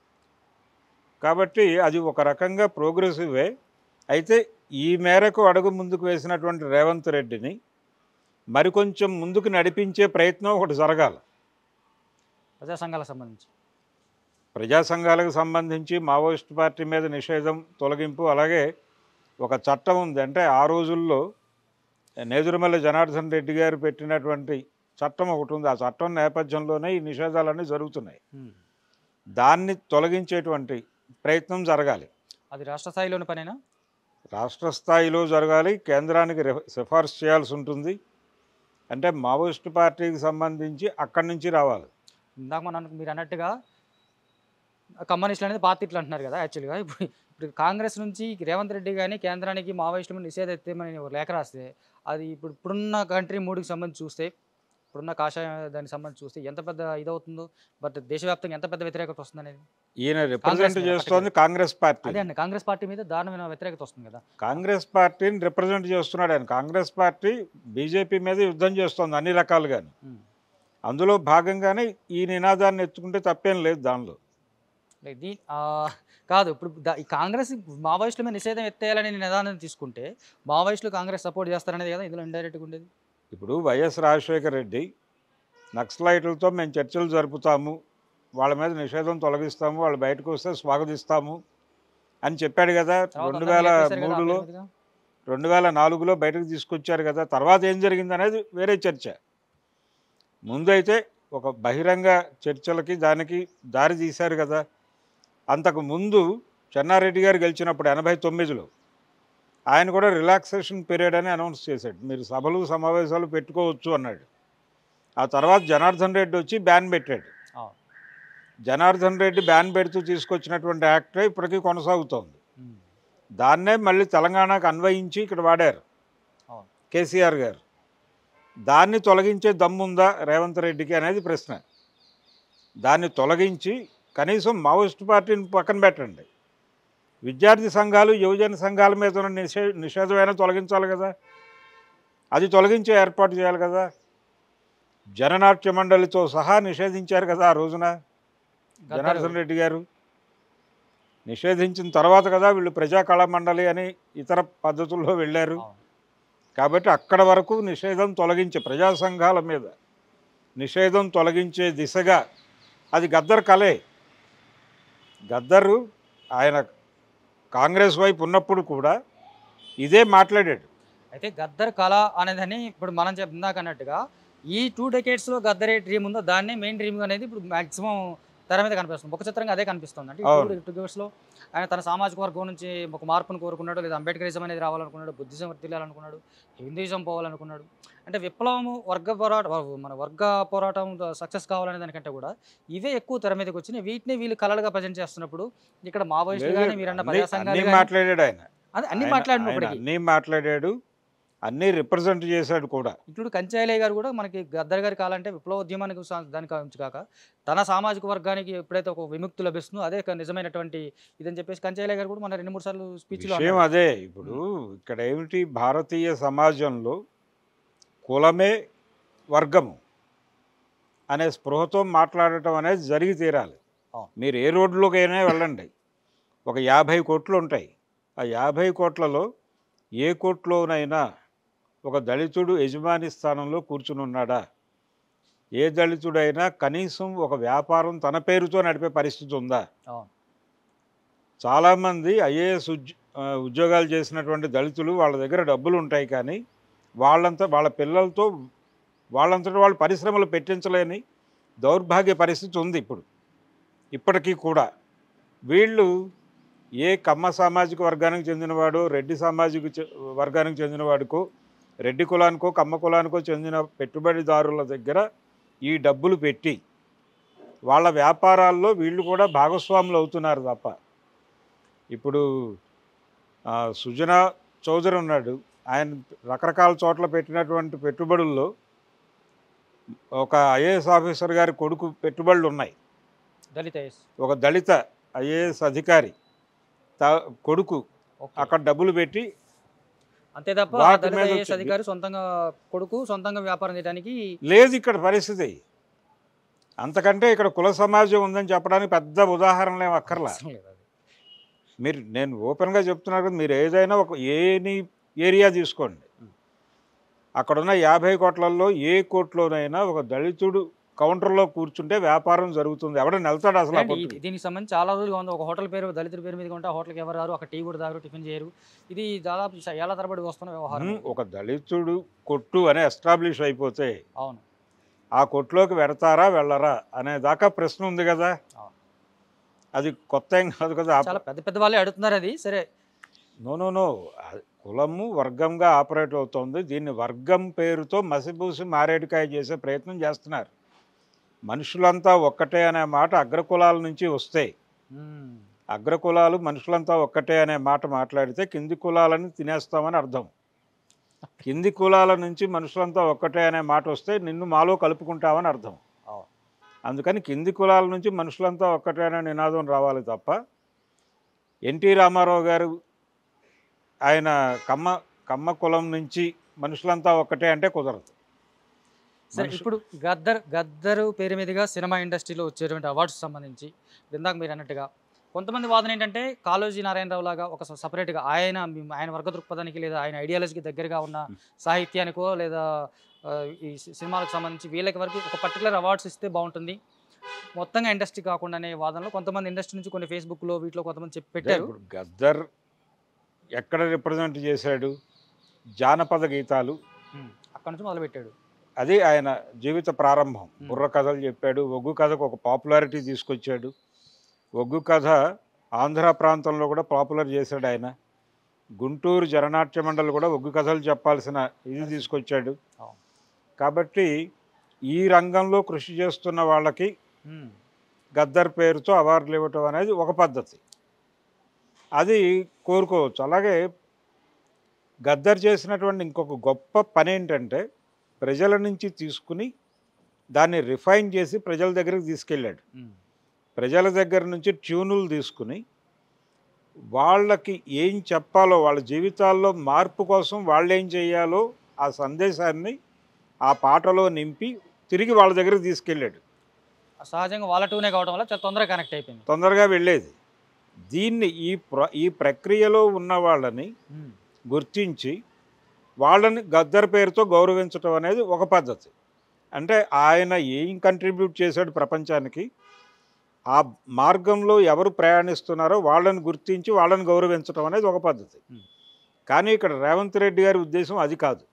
[SPEAKER 2] కాబట్టి అది ఒక రకంగా ప్రోగ్రెసివే అయితే ఈ మేరకు అడుగు ముందుకు వేసినటువంటి రేవంత్ రెడ్డిని మరికొంచెం ముందుకు నడిపించే ప్రయత్నం ఒకటి జరగాలి
[SPEAKER 1] ప్రజా సంఘాలకు సంబంధించి
[SPEAKER 2] ప్రజా సంఘాలకు సంబంధించి మావోయిస్ట్ పార్టీ మీద నిషేధం తొలగింపు అలాగే ఒక చట్టం ఉంది అంటే ఆ రోజుల్లో నేదురుమల్లి జనార్దన్ రెడ్డి గారు పెట్టినటువంటి చట్టం ఒకటి ఉంది ఆ చట్టం నేపథ్యంలోనే ఈ నిషేధాలన్నీ జరుగుతున్నాయి
[SPEAKER 1] ఉమ్.
[SPEAKER 2] దాన్ని తొలగించేటువంటి ప్రయత్నం జరగాలి
[SPEAKER 1] అది రాష్ట్ర స్థాయిలోని పనేనా
[SPEAKER 2] రాష్ట్ర స్థాయిలో జరగాలి కేంద్రానికి రిఫ- సిఫార్సు చేయాల్సి ఉంటుంది అంటే మావోయిస్ట్ పార్టీకి సంబంధించి అక్కడి నుంచి రావాలి
[SPEAKER 1] ఇందాక మనం అన్న- మీరు అన్నట్టుగా కమ్యూనిస్టులు అనేది పార్టీ ఇట్లా అంటున్నారు కదా యాక్చువల్గా ఇప్పుడు ఇప్పుడు కాంగ్రెస్ నుంచి రేవంత్ రెడ్డి కానీ కేంద్రానికి మావోయిస్టుల మీద నిషేధం ఎత్తేమని ఒక లేఖ రాస్తే అది ఇప్పుడు ఇప్పుడున్న కంట్రీ మూడుకి సంబంధించి చూస్తే ఇప్పుడున్న కాషాయ దానికి సంబంధించి చూస్తే ఎంత పెద్ద ఇదవుతుందో బట్ దేశవ్యాప్తంగా ఎంత పెద్ద వ్యతిరేకత వస్తుంది అనేది
[SPEAKER 2] ఈయన రిప్రజెంట్
[SPEAKER 1] మీద
[SPEAKER 2] చేస్తోంది కాంగ్రెస్ పార్టీ
[SPEAKER 1] అదే అండి కాంగ్రెస్ పార్టీ మీద దారుణమైన వ్యతిరేకత వస్తుంది కదా
[SPEAKER 2] కాంగ్రెస్ పార్టీని రిప్రజెంట్ చేస్తున్నాడు ఆయన కాంగ్రెస్ పార్టీ బీజేపీ మీద యుద్ధం చేస్తోంది అన్ని రకాలుగాను
[SPEAKER 1] ఉమ్.
[SPEAKER 2] అందులో భాగంగానే ఈ నినాదాన్ని ఎత్తుకుంటే తప్పేం లేదు దానిలో
[SPEAKER 1] లైక్ దీ ఆ, కాదు ఇప్పుడు దా- ఈ కాంగ్రెస్ మావోయిస్టుల మీద నిషేధం ఎత్తేయాలని నిదానం తీసుకుంటే మావోయిస్టులు కాంగ్రెస్ సపోర్ట్ చేస్తారనేది కదా ఇందులో ఇండైరెక్ట్గా ఉండేది
[SPEAKER 2] ఇప్పుడు వైఎస్ రాజశేఖర రెడ్డి నక్సలైట్లతో మేము చర్చలు జరుపుతాము వాళ్ళ మీద నిషేధం తొలగిస్తాము వాళ్ళు బయటకు వస్తే స్వాగతిస్తాము అని చెప్పాడు కదా
[SPEAKER 1] తర్వాత
[SPEAKER 2] రెండు
[SPEAKER 1] అందరినీ
[SPEAKER 2] వేల
[SPEAKER 1] లేపేశారు కదా ఆ
[SPEAKER 2] మూడులో
[SPEAKER 1] పేరు మీదుగా.
[SPEAKER 2] రెండు వేల నాలుగులో బయటకు తీసుకొచ్చారు కదా తర్వాత ఏం జరిగింది అనేది వేరే చర్చ ముందైతే ఒక బహిరంగ చర్చలకి దానికి దారి తీశారు కదా అంతకు ముందు చెన్నారెడ్డి గారు గెలిచినప్పుడు ఎనభై తొమ్మిదిలో ఆయన కూడా రిలాక్సేషన్ పీరియడ్ అని అనౌన్స్ చేశాడు మీరు సభలు సమావేశాలు పెట్టుకోవచ్చు అన్నాడు ఆ తర్వాత జనార్దన్ రెడ్డి వచ్చి బ్యాన్ పెట్టాడు
[SPEAKER 1] ఆ,
[SPEAKER 2] జనార్దన్ రెడ్డి బ్యాన్ పెడుతూ తీసుకొచ్చినటువంటి యాక్టే ఇప్పటికీ కొనసాగుతోంది
[SPEAKER 1] ఉమ్,
[SPEAKER 2] దాన్నే మళ్ళీ తెలంగాణకు అన్వయించి ఇక్కడ వాడారు
[SPEAKER 1] అవును.
[SPEAKER 2] కేసీఆర్ గారు దాన్ని తొలగించే దమ్ముందా రేవంత్ రెడ్డికి అనేది ప్రశ్న దాన్ని తొలగించి కనీసం మావోయిస్ట్ పార్టీని పక్కన పెట్టండి విద్యార్థి సంఘాలు యువజన సంఘాల మీద ఉన్న నిషే నిషేధమైనా తొలగించాలి కదా అది తొలగించే ఏర్పాటు చేయాలి కదా జననాట్య మండలితో సహా నిషేధించారు కదా ఆ రోజున
[SPEAKER 1] గద్దరు
[SPEAKER 2] జనార్దన్ రెడ్డి గారు నిషేధించిన తర్వాత కదా వీళ్ళు ప్రజా కళా మండలి అని ఇతర పద్ధతుల్లో వెళ్ళారు
[SPEAKER 1] అవును.
[SPEAKER 2] కాబట్టి అక్కడ వరకు నిషేధం తొలగించే ప్రజా సంఘాల మీద నిషేధం తొలగించే దిశగా అది గద్దర్ కలే గద్దరు ఆయన కాంగ్రెస్ వైపు ఉన్నప్పుడు కూడా ఇదే మాట్లాడాడు
[SPEAKER 1] అయితే గద్దర్ కళ అనేదని ఇప్పుడు మనం చెప్ ఇందాక అన్నట్టుగా ఈ టూ డెకేట్స్లో గద్దరే డ్రీమ్ ఉందో దాన్నే మెయిన్ డ్రీమ్ అనేది ఇప్పుడు మాక్సిమం తెర మీద కనిపిస్తుంది ఒక చిత్రంగా అదే కనిపిస్తుంది అంటే
[SPEAKER 2] అవును.
[SPEAKER 1] టూ డెకేట్స్లో ఆయన తన సామాజిక వర్గం నుంచి ఒక మార్పును కోరుకున్నాడు లేదా అంబేద్కరిజం అనేది రావాలనుకున్నాడు బుద్ధిజం వర్తిల్లాలనుకున్నాడు హిందూయిజం పోవాలనుకున్నాడు అంటే విప్లవం వర్గ పోరాటం మన వర్గ పోరాటం సక్సెస్ కావాలనే దానికంటే కూడా ఇవే ఎక్కువ తెర మీదకి వచ్చినాయి వీటిని వీళ్ళు కళలుగా ప్రజెంట్ చేస్తున్నప్పుడు ఇక్కడ మావోయిస్టులు కానీ మీరన్న
[SPEAKER 2] అన్ని-
[SPEAKER 1] ప్రజా సంఘాలు
[SPEAKER 2] అన్ని
[SPEAKER 1] కానీ
[SPEAKER 2] మాట్లాడాడు ఆయన
[SPEAKER 1] అదే అన్ని
[SPEAKER 2] ఆయన-
[SPEAKER 1] మాట్లాడినప్పటికీ
[SPEAKER 2] ఆయన అన్నీ మాట్లాడాడు అన్నీ రిప్రజెంట్ చేశాడు కూడా
[SPEAKER 1] ఇంక్లూడ్ కంచాయలయ్య గారు కూడా మనకి గద్దర్ గారి కాలంటే విప్లవోద్యమానికి సా- దానికి కావచ్చు కాక తన సామాజిక వర్గానికి ఎప్పుడైతే ఒక విముక్తి లభిస్తుందో అదే ఒక నిజమైనటువంటి ఇదని చెప్పేసి కంచాయలయ్య గారు కూడా మన రెండు మూడు సార్లు స్పీచ్లో
[SPEAKER 2] విషయం అదే ఇప్పుడు ఇక్కడ ఏమిటి భారతీయ సమాజంలో కులమే వర్గము అనే స్పృహతో మాట్లాడటం అనేది జరిగి తీరాలి
[SPEAKER 1] అవును.
[SPEAKER 2] మీరు ఏ రోడ్లోకైనా వెళ్ళండి ఒక యాభై కోట్లు ఉంటాయి ఆ యాభై కోట్లలో ఏ కోట్లోనైనా ఒక దళితుడు యజమాని స్థానంలో కూర్చుని ఉన్నాడా ఏ దళితుడైనా కనీసం ఒక వ్యాపారం తన పేరుతో నడిపే పరిస్థితి ఉందా
[SPEAKER 1] అవును
[SPEAKER 2] చాలామంది ఐఏఎస్ ఉద్య ఆ, ఉద్యోగాలు చేసినటువంటి దళితులు వాళ్ళ దగ్గర డబ్బులు ఉంటాయి కానీ వాళ్ళంతా వాళ్ళ పిల్లలతో వాళ్ళంతటి వాళ్ళు పరిశ్రమలు పెట్టించలేని దౌర్భాగ్య పరిస్థితి ఉంది ఇప్పుడు ఇప్పటికీ కూడా వీళ్ళు ఏ కమ్మ సామాజిక వర్గానికి చెందినవాడు రెడ్డి సామాజిక చె- వర్గానికి చెందినవాడికో రెడ్డి కులానికో కమ్మ కులానికో చెందిన పెట్టుబడిదారుల దగ్గర ఈ డబ్బులు పెట్టి వాళ్ళ వ్యాపారాల్లో వీళ్ళు కూడా భాగస్వాములు అవుతున్నారు తప్ప ఇప్పుడు ఆ, సుజనా చౌదరి ఉన్నాడు ఆయన రకరకాల చోట్ల పెట్టినటువంటి పెట్టుబడుల్లో ఒక ఐఏఎస్ ఆఫీసర్ గారి కొడుకు పెట్టుబడులు ఉన్నాయి
[SPEAKER 1] దళిత ఎస్
[SPEAKER 2] ఒక దళిత ఐఏఎస్ అధికారి త కొడుకు
[SPEAKER 1] ఓకే.
[SPEAKER 2] అక్కడ డబ్బులు పెట్టి
[SPEAKER 1] అంతే తప్ప ఆ
[SPEAKER 2] వాటి
[SPEAKER 1] దళిత
[SPEAKER 2] మీద
[SPEAKER 1] ఐఏఎస్
[SPEAKER 2] వచ్చింది.
[SPEAKER 1] అధికారి సొంతంగా కొడుకు సొంతంగా వ్యాపారం చేయడానికి
[SPEAKER 2] లేదు ఇక్కడ పరిస్థితి అంతకంటే ఇక్కడ కుల సమాజం ఉందని చెప్పడానికి పెద్ద ఉదాహరణలు ఏం అక్కర్లా
[SPEAKER 1] అవసరం లేదు అది.
[SPEAKER 2] మీరు నేను ఓపెన్గా చెప్తున్నాను కదా మీరు ఏదైనా ఒక ఏని ఏరియా తీసుకోండి అక్కడున్న యాభై కోట్లలో ఏ కోట్లోనైనా ఒక దళితుడు కౌంటర్లో కూర్చుంటే వ్యాపారం జరుగుతుంది ఎవడని వెళ్తాడు అసలు ఆ
[SPEAKER 1] ఏంటి,
[SPEAKER 2] కొట్టుకి?
[SPEAKER 1] ఇది- దీనికి సంబంధించి చాలా రోజులుగా ఉంది ఒక హోటల్ పేరు దళితుల పేరు మీద ఉంటే ఆ హోటల్కి ఎవరు రారు అక్కడ టీ కూడా తాగరు టిఫిన్ చేయరు ఇది దాదాపు చ- ఏళ్ల తరబడి వస్తున్న వ్యవహారం
[SPEAKER 2] ఉమ్, ఒక దళితుడు కొట్టు అని ఎస్టాబ్లిష్ అయిపోతే
[SPEAKER 1] అవును
[SPEAKER 2] ఆ కొట్టులోకి వెడతారా వెళ్ళరా అనే దాకా ప్రశ్న ఉంది కదా
[SPEAKER 1] అవును.
[SPEAKER 2] అది కొత్త ఏం కాదు కదా
[SPEAKER 1] చాలా పెద్ద పెద్ద వాళ్ళే అడుగుతున్నారు అది సరే
[SPEAKER 2] నో నో నో ఆ కులము వర్గంగా ఆపరేట్ అవుతోంది దీన్ని వర్గం పేరుతో మసిపూసి మారేడుకాయ చేసే ప్రయత్నం చేస్తున్నారు మనుషులంతా ఒక్కటే అనే మాట అగ్రకులాల నుంచి వస్తాయి
[SPEAKER 1] ఉమ్,
[SPEAKER 2] అగ్రకులాలు మనుషులంతా ఒక్కటే అనే మాట మాట్లాడితే కింది కులాలని తినేస్తామని అర్థం కింది కులాల నుంచి మనుషులంతా ఒక్కటే అనే మాట వస్తే నిన్ను మాలో కలుపుకుంటామని అర్థం
[SPEAKER 1] అవును.
[SPEAKER 2] అందుకని కింది కులాల నుంచి మనుషులంతా ఒక్కటే అనే నినాదం రావాలి తప్ప ఎన్టీ రామారావు గారు ఆయన కమ్మ కమ్మ కులం నుంచి మనుషులంతా ఒక్కటే అంటే కుదరదు
[SPEAKER 1] సరే
[SPEAKER 2] మనుషు-
[SPEAKER 1] ఇప్పుడు గద్దర్ గద్దరు పేరు మీదుగా సినిమా ఇండస్ట్రీలో వచ్చేటువంటి అవార్డ్స్ సంబంధించి ఇందాక మీరు అన్నట్టుగా కొంతమంది వాదన ఏంటంటే కాళోజీ నారాయణరావు లాగా ఒక సపరేట్గా ఆయన మీ- ఆయన వర్గ దృక్పథానికి లేదా ఆయన ఐడియాలజీకి దగ్గరగా ఉన్న సాహిత్యానికో లేదా ఆ, ఈ సి- సినిమాలకు సంబంధించి వీళ్ళకి వరకు ఒక పర్టికులర్ అవార్డ్స్ ఇస్తే బాగుంటుంది మొత్తంగా ఇండస్ట్రీ కాకుండా అనే వాదనలో కొంతమంది ఇండస్ట్రీ నుంచి కొన్ని ఫేస్బుక్లో వీటిలో కొంతమంది చెప్పి పెట్టారు
[SPEAKER 2] ఇప్పుడు గద్దర్ ఎక్కడ రిప్రజెంట్ చేశాడు జానపద గీతాలు
[SPEAKER 1] ఉమ్, అక్కడ నుంచి మొదలుపెట్టాడు
[SPEAKER 2] అది ఆయన జీవిత ప్రారంభం
[SPEAKER 1] Hmm.
[SPEAKER 2] బుర్ర కథలు చెప్పాడు ఒగ్గు కథకు ఒక పాపులారిటీ తీసుకొచ్చాడు ఒగ్గు కథ ఆంధ్ర ప్రాంతంలో కూడా పాపులర్ చేశాడు ఆయన గుంటూరు జననాట్య మండలి కూడా ఒగ్గు కథలు చెప్పాల్సిన ఇది తీసుకొచ్చాడు
[SPEAKER 1] అవును.
[SPEAKER 2] కాబట్టి ఈ రంగంలో కృషి చేస్తున్న వాళ్ళకి
[SPEAKER 1] ఉమ్,
[SPEAKER 2] గద్దర్ పేరుతో అవార్డులు ఇవ్వటం అనేది ఒక పద్ధతి అది కోరుకోవచ్చు అలాగే గద్దర్ చేసినటువంటి ఇంకొక గొప్ప పని ఏంటంటే ప్రజల నుంచి తీసుకుని దాన్ని రిఫైన్ చేసి ప్రజల దగ్గరికి తీసుకెళ్ళాడు
[SPEAKER 1] ఉమ్,
[SPEAKER 2] ప్రజల దగ్గర నుంచి ట్యూనులు తీసుకుని వాళ్ళకి ఏం చెప్పాలో వాళ్ళ జీవితాల్లో మార్పు కోసం వాళ్ళు ఏం చేయాలో ఆ సందేశాన్ని ఆ పాటలో నింపి తిరిగి వాళ్ళ దగ్గరికి తీసుకెళ్ళాడు
[SPEAKER 1] సహజంగా వాళ్ళ టూనే కావడం వల్ల చాలా తొందరగా కనెక్ట్ అయిపోయింది
[SPEAKER 2] తొందరగా వెళ్ళేది దీన్ని ఈ ప్ర ఈ ప్రక్రియలో ఉన్న వాళ్ళని
[SPEAKER 1] ఉమ్,
[SPEAKER 2] గుర్తించి వాళ్ళని గద్దర్ పేరుతో గౌరవించడం అనేది ఒక పద్ధతి అంటే ఆయన ఏం కంట్రిబ్యూట్ చేశాడు ప్రపంచానికి ఆ మార్గంలో ఎవరు ప్రయాణిస్తున్నారో వాళ్ళని గుర్తించి వాళ్ళని గౌరవించడం అనేది ఒక పద్ధతి
[SPEAKER 1] Hmm.
[SPEAKER 2] కానీ ఇక్కడ రేవంత్ రెడ్డి గారి ఉద్దేశం అది కాదు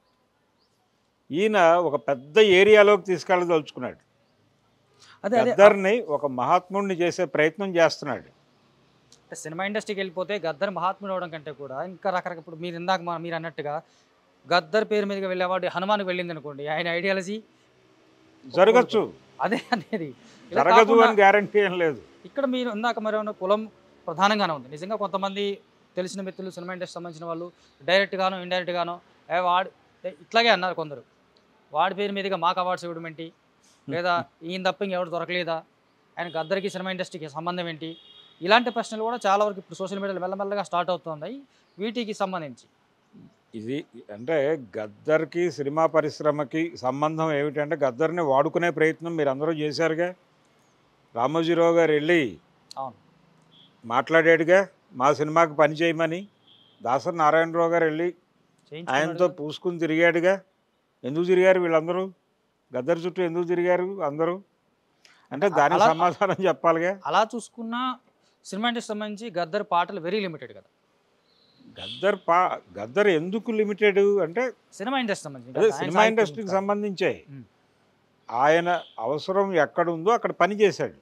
[SPEAKER 2] ఈయన ఒక పెద్ద ఏరియాలోకి తీసుకెళ్ళదలుచుకున్నాడు
[SPEAKER 1] అదే అదే
[SPEAKER 2] గద్దర్ని ఒక మహాత్ముడిని చేసే ప్రయత్నం చేస్తున్నాడు
[SPEAKER 1] అంటే సినిమా ఇండస్ట్రీకి వెళ్ళిపోతే గద్దర్ మహాత్ముడు అవడం కంటే కూడా ఇంకా రకరకాల ఇప్పుడు మీరు ఇందాక మా- మీరు అన్నట్టుగా గద్దర్ పేరు మీదుగా వెళ్ళే వాడు హనుమాన్కి వెళ్ళింది అనుకోండి ఆయన ఐడియాలజీ
[SPEAKER 2] జరగచ్చు
[SPEAKER 1] అదే అనేది ఇలా
[SPEAKER 2] జరగదు
[SPEAKER 1] కాకుండా
[SPEAKER 2] అని గ్యారంటీ ఏం లేదు
[SPEAKER 1] ఇక్కడ మీరు ఇందాక మరి ఉన్న కులం ప్రధానంగానే ఉంది నిజంగా కొంతమంది తెలిసిన మిత్రులు సినిమా ఇండస్ట్రీ సంబంధించిన వాళ్ళు డైరెక్ట్గానో ఇండైరెక్ట్గానో ఏ వాడు ఏ ఇట్లాగే అన్నారు కొందరు వాడి పేరు మీదుగా మాకు అవార్డ్స్ ఇవ్వడం ఏంటి లేదా ఈయన తప్ప ఇంకెవరు దొరకలేదా ఆయన గద్దరికి సినిమా ఇండస్ట్రీకి సంబంధం ఏంటి ఇలాంటి ప్రశ్నలు కూడా చాలా వరకు ఇప్పుడు సోషల్ మీడియాలో మెల్లమెల్లగా స్టార్ట్ అవుతున్నాయి వీటికి సంబంధించి
[SPEAKER 2] ఇది అంటే గద్దర్కి సినిమా పరిశ్రమకి సంబంధం ఏమిటంటే గద్దర్ని వాడుకునే ప్రయత్నం మీరు అందరూ చేశారుగా రామోజీరావు గారు వెళ్ళి
[SPEAKER 1] అవును
[SPEAKER 2] మాట్లాడాడుగా మా సినిమాకి పని చేయమని దాసరి నారాయణరావు గారు వెళ్ళి
[SPEAKER 1] చేయించుకున్నాడు
[SPEAKER 2] ఆయనతో
[SPEAKER 1] కదా.
[SPEAKER 2] పూసుకుని తిరిగాడుగా ఎందుకు తిరిగారు వీళ్ళందరూ గద్దర్ చుట్టూ ఎందుకు తిరిగారు అందరూ అంటే దానికి
[SPEAKER 1] అలా-
[SPEAKER 2] సమాధానం చెప్పాలిగా
[SPEAKER 1] అలా చూసుకున్న సినిమా ఇండస్ట్రీ సంబంధించి గద్దర్ పాటలు వెరీ లిమిటెడ్ కదా
[SPEAKER 2] గద్దర్ పా గద్దర్ ఎందుకు లిమిటెడ్ అంటే
[SPEAKER 1] సినిమా ఇండస్ట్రీ సంబంధించి
[SPEAKER 2] అదే
[SPEAKER 1] ఆయన
[SPEAKER 2] సినిమా
[SPEAKER 1] సాహిత్యం
[SPEAKER 2] ఇండస్ట్రీకి
[SPEAKER 1] కాదు.
[SPEAKER 2] సంబంధించే
[SPEAKER 1] ఉమ్.
[SPEAKER 2] ఆయన అవసరం ఎక్కడ ఉందో అక్కడ పని చేశాడు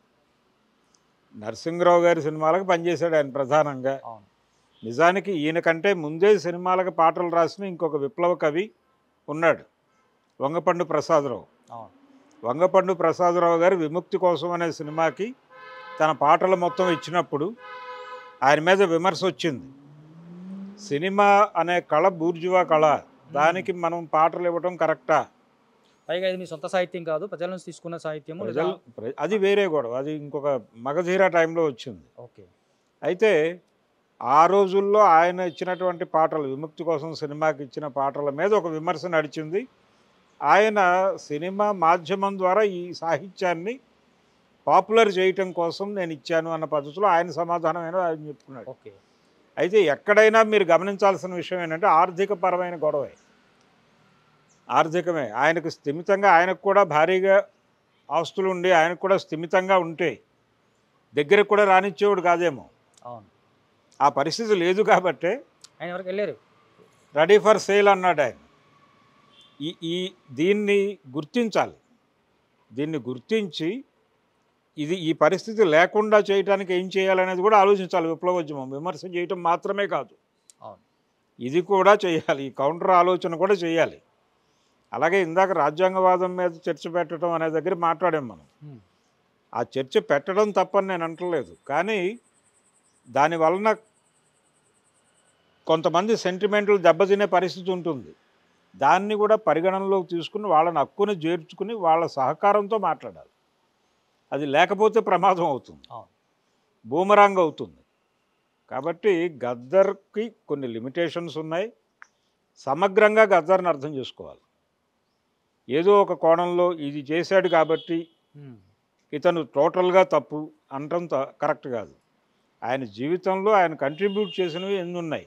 [SPEAKER 2] నరసింహరావు గారి సినిమాలకు పనిచేశాడు ఆయన ప్రధానంగా
[SPEAKER 1] అవును
[SPEAKER 2] నిజానికి ఈయన కంటే ముందే సినిమాలకు పాటలు రాసిన ఇంకొక విప్లవ కవి ఉన్నాడు వంగపండు ప్రసాదరావు
[SPEAKER 1] అవును
[SPEAKER 2] వంగపండు ప్రసాదరావు గారు విముక్తి కోసం అనే సినిమాకి తన పాటలు మొత్తం ఇచ్చినప్పుడు ఆయన మీద విమర్శ వచ్చింది సినిమా అనే కళ బూర్జువా కళ దానికి మనం పాటలు ఇవ్వటం కరెక్టా
[SPEAKER 1] పైగా ఇది మీ సొంత సాహిత్యం కాదు ప్రజల నుంచి తీసుకున్న సాహిత్యము లేదా
[SPEAKER 2] ప్రజలు ప్ర- అది వేరే గొడవ అది ఇంకొక మగధీర టైంలో వచ్చింది
[SPEAKER 1] ఓకే
[SPEAKER 2] అయితే ఆ రోజుల్లో ఆయన ఇచ్చినటువంటి పాటలు విముక్తి కోసం సినిమాకి ఇచ్చిన పాటల మీద ఒక విమర్శ నడిచింది ఆయన సినిమా మాధ్యమం ద్వారా ఈ సాహిత్యాన్ని పాపులర్ చేయటం కోసం నేను ఇచ్చాను అన్న పద్ధతిలో ఆయన సమాధానం అయినా ఆయన చెప్పుకున్నాడు
[SPEAKER 1] ఓకే
[SPEAKER 2] అయితే ఎక్కడైనా మీరు గమనించాల్సిన విషయం ఏంటంటే ఆర్థిక పరమైన గొడవే ఆర్థికమే ఆయనకు స్థిమితంగా ఆయనకు కూడా భారీగా ఆస్తులు ఉండి ఆయనకు కూడా స్థిమితంగా ఉంటే దగ్గరకు కూడా రానిచ్చేవాడు కాదేమో
[SPEAKER 1] అవును
[SPEAKER 2] ఆ పరిస్థితి లేదు కాబట్టే
[SPEAKER 1] ఆయన వరకు వెళ్ళారు
[SPEAKER 2] రెడీ ఫర్ సేల్ అన్నాడు ఆయన ఈ ఈ దీన్ని గుర్తించాలి దీన్ని గుర్తించి ఇది ఈ పరిస్థితి లేకుండా చేయడానికి ఏం చేయాలనేది కూడా ఆలోచించాలి విప్లవోద్యమం విమర్శ చేయటం మాత్రమే కాదు
[SPEAKER 1] అవును
[SPEAKER 2] ఇది కూడా చేయాలి ఈ కౌంటర్ ఆలోచన కూడా చేయాలి అలాగే ఇందాక రాజ్యాంగవాదం మీద చర్చ పెట్టడం అనే దగ్గర మాట్లాడాం మనం
[SPEAKER 1] ఉమ్.
[SPEAKER 2] ఆ చర్చ పెట్టడం తప్పని నేను అంటలేదు కానీ దాని వలన కొంతమంది సెంటిమెంట్లు దెబ్బతినే పరిస్థితి ఉంటుంది దాన్ని కూడా పరిగణనలోకి తీసుకుని వాళ్ళని హక్కుని చేర్చుకుని వాళ్ళ సహకారంతో మాట్లాడాలి అది లేకపోతే ప్రమాదం అవుతుంది
[SPEAKER 1] అవును
[SPEAKER 2] బూమరాంగ్ అవుతుంది కాబట్టి గద్దర్కి కొన్ని లిమిటేషన్స్ ఉన్నాయి సమగ్రంగా గద్దర్ని అర్థం చేసుకోవాలి ఏదో ఒక కోణంలో ఇది చేశాడు కాబట్టి
[SPEAKER 1] ఉమ్.
[SPEAKER 2] ఇతను టోటల్గా తప్పు అనటం త- కరెక్ట్ కాదు ఆయన జీవితంలో ఆయన కంట్రిబ్యూట్ చేసినవి ఎన్ని ఉన్నాయి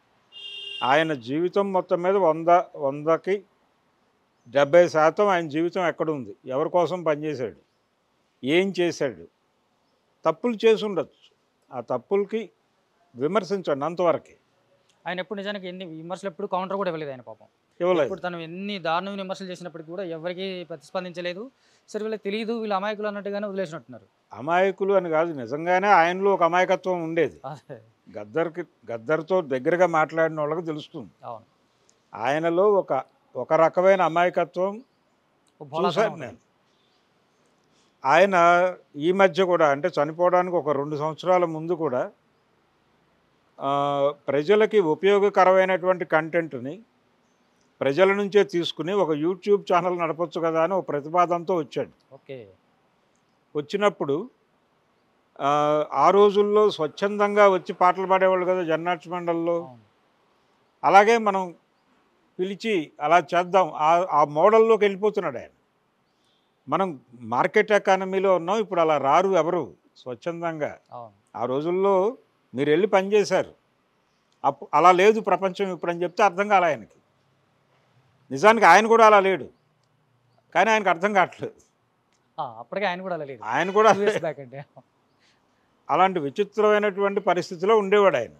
[SPEAKER 2] ఆయన జీవితం మొత్తం మీద వంద వందకి డెబ్బై శాతం ఆయన జీవితం ఎక్కడుంది ఎవరి కోసం పనిచేశాడు ఏం చేశాడు తప్పులు చేసి ఉండొచ్చు ఆ తప్పులకి విమర్శించండి అంతవరకే
[SPEAKER 1] ఆయన ఎప్పుడు నిజానికి ఎన్ని విమర్శలు ఎప్పుడు కౌంటర్ కూడా ఇవ్వలేదు ఆయన పాపం
[SPEAKER 2] ఇవ్వలేదు
[SPEAKER 1] ఇప్పుడు తను ఎన్ని దారుణమైన విమర్శలు చేసినప్పటికీ కూడా ఎవరికి ప్రతిస్పందించలేదు సరే వీళ్ళకి తెలియదు వీళ్ళు అమాయకులు అన్నట్టుగానే వదిలేసినట్టున్నారు
[SPEAKER 2] అమాయకులు అని కాదు నిజంగానే ఆయనలో ఒక అమాయకత్వం ఉండేది
[SPEAKER 1] అదే
[SPEAKER 2] గద్దర్కి గద్దర్తో దగ్గరగా మాట్లాడిన వాళ్ళకి తెలుస్తుంది
[SPEAKER 1] అవును
[SPEAKER 2] ఆయనలో ఒక ఒక రకమైన అమాయకత్వం
[SPEAKER 1] ఓ భోళాతనం
[SPEAKER 2] చూశాను
[SPEAKER 1] ఉంటుంది.
[SPEAKER 2] నేను ఆయన ఈ మధ్య కూడా అంటే చనిపోవడానికి ఒక రెండు సంవత్సరాల ముందు కూడా ఆ, ప్రజలకి ఉపయోగకరమైనటువంటి కంటెంట్ని ప్రజల నుంచే తీసుకుని ఒక యూట్యూబ్ ఛానల్ నడపొచ్చు కదా అని ఒక ప్రతిపాదనతో వచ్చాడు
[SPEAKER 1] ఓకే
[SPEAKER 2] వచ్చినప్పుడు ఆ, ఆ రోజుల్లో స్వచ్ఛందంగా వచ్చి పాటలు పాడేవాళ్ళు కదా జన్నాట్స్ మండల్లో
[SPEAKER 1] అవును
[SPEAKER 2] అలాగే మనం పిలిచి అలా చేద్దాం ఆ ఆ మోడల్లోకి వెళ్ళిపోతున్నాడు ఆయన మనం మార్కెట్ ఎకానమీలో ఉన్నాం ఇప్పుడు అలా రారు ఎవరు స్వచ్ఛందంగా
[SPEAKER 1] అవును
[SPEAKER 2] ఆ రోజుల్లో మీరు వెళ్ళి పనిచేశారు అప్పు అలా లేదు ప్రపంచం ఇప్పుడు అని చెప్తే అర్థం కాలే ఆయనకి నిజానికి ఆయన కూడా అలా లేడు కానీ ఆయనకు అర్థం కావట్లేదు
[SPEAKER 1] ఆ, అప్పటికే ఆయన కూడా అలా లేదు
[SPEAKER 2] ఆయన కూడా
[SPEAKER 1] Two years back అంటే
[SPEAKER 2] అలాంటి విచిత్రమైనటువంటి పరిస్థితిలో ఉండేవాడు ఆయన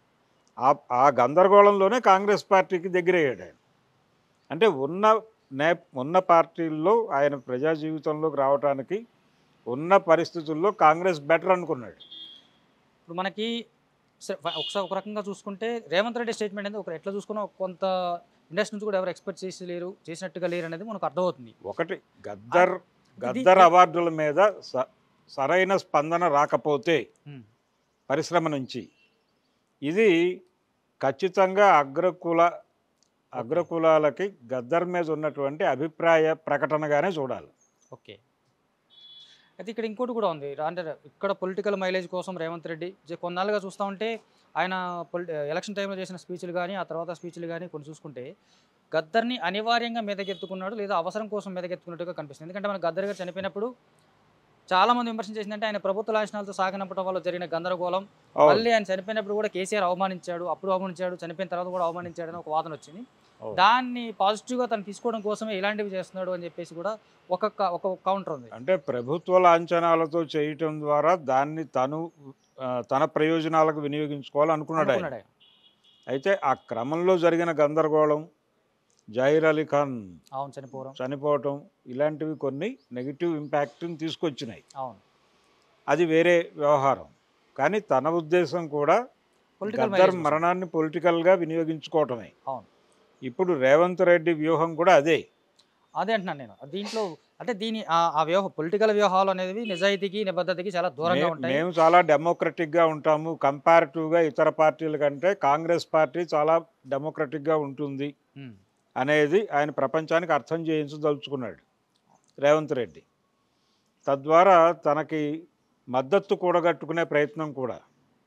[SPEAKER 2] ఆ ఆ గందరగోళంలోనే కాంగ్రెస్ పార్టీకి దగ్గరయ్యాడు ఆయన అంటే ఉన్న నే ఉన్న పార్టీల్లో ఆయన ప్రజా జీవితంలోకి రావడానికి ఉన్న పరిస్థితుల్లో కాంగ్రెస్ బెటర్ అనుకున్నాడు
[SPEAKER 1] ఇప్పుడు మనకి సరే, ఫ- ఒకసారి ఒక రకంగా చూసుకుంటే రేవంత్ రెడ్డి స్టేట్మెంట్ అనేది ఒక ఎట్లా చూసుకున్నా కొంత ఇండస్ట్రీ నుంచి కూడా ఎవరు ఎక్స్పెక్ట్ చేసి లేరు చేసినట్టుగా లేరు అనేది మనకు అర్థమవుతుంది
[SPEAKER 2] ఒకటి గద్దర్ గద్దర్ అవార్డుల మీద స- సరైన స్పందన రాకపోతే
[SPEAKER 1] ఉమ్,
[SPEAKER 2] పరిశ్రమ నుంచి ఇది ఖచ్చితంగా అగ్రకుల అగ్రకులాలకి గద్దర్ మీద ఉన్నటువంటి అభిప్రాయ ప్రకటనగానే చూడాలి
[SPEAKER 1] ఓకే అయితే ఇక్కడ ఇంకోటి కూడా ఉంది అంటే ఇక్కడ పొలిటికల్ మైలేజ్ కోసం రేవంత్ రెడ్డి జ- కొన్నాళ్ళుగా చూస్తూ ఉంటే ఆయన పొలి ఎలక్షన్ టైంలో చేసిన స్పీచ్లు కానీ ఆ తర్వాత స్పీచ్లు కానీ కొన్ని చూసుకుంటే గద్దర్ని అనివార్యంగా మీదకెత్తుకున్నాడు లేదా అవసరం కోసం మీదకెత్తుకున్నట్టుగా కనిపిస్తుంది ఎందుకంటే మన గద్దర్ గారు చనిపోయినప్పుడు చాలా మంది విమర్శన చేసిందంటే ఆయన ప్రభుత్వ లాంఛనాలతో సాగనంపడం వల్ల జరిగిన గందరగోళం
[SPEAKER 2] అవును.
[SPEAKER 1] మళ్ళీ ఆయన చనిపోయినప్పుడు కూడా కేసీఆర్ అవమానించాడు అప్పుడు అవమానించాడు చనిపోయిన తర్వాత కూడా అవమానించాడు అని ఒక వాదన వచ్చింది
[SPEAKER 2] అవును.
[SPEAKER 1] దాన్ని పాజిటివ్గా తను తీసుకోవడం కోసమే ఇలాంటివి చేస్తున్నాడు అని చెప్పేసి కూడా ఒక క- ఒక కౌంటర్ ఉంది
[SPEAKER 2] అంటే ప్రభుత్వ లాంఛనాలతో చేయటం ద్వారా దాన్ని తను ఆ, తన ప్రయోజనాలకు వినియోగించుకోవాలనుకున్నాడు ఆయన
[SPEAKER 1] అనుకున్నాడు ఆయన.
[SPEAKER 2] అయితే ఆ క్రమంలో జరిగిన గందరగోళం జహీర్ అలీ ఖాన్
[SPEAKER 1] అవును చనిపోవడం
[SPEAKER 2] చనిపోవటం ఇలాంటివి కొన్ని నెగిటివ్ ఇంపాక్ట్ని తీసుకొచ్చినాయి
[SPEAKER 1] అవును
[SPEAKER 2] అది వేరే వ్యవహారం కానీ తన ఉద్దేశం కూడా
[SPEAKER 1] పొలిటికల్
[SPEAKER 2] గద్దర్ మరణాన్ని పొలిటికల్గా వినియోగించుకోవటమే
[SPEAKER 1] అవును
[SPEAKER 2] ఇప్పుడు రేవంత్ రెడ్డి వ్యూహం కూడా అదే
[SPEAKER 1] అదే అంటున్నాను నేను దీంట్లో అంటే దీని ఆ- ఆ వ్యవహారం పొలిటికల్ వ్యవహారాలు అనేవి నిజాయితీకి నిబద్ధతకి చాలా దూరంగా
[SPEAKER 2] మే-
[SPEAKER 1] ఉంటాయి
[SPEAKER 2] మేము చాలా డెమోక్రటిక్గా ఉంటాము కంపారిటివ్గా ఇతర పార్టీల కంటే కాంగ్రెస్ పార్టీ చాలా డెమోక్రటిక్గా ఉంటుంది
[SPEAKER 1] ఉమ్,
[SPEAKER 2] అనేది ఆయన ప్రపంచానికి అర్థం చేయించదలుచుకున్నాడు రేవంత్ రెడ్డి తద్వారా తనకి మద్దతు కూడగట్టుకునే ప్రయత్నం కూడా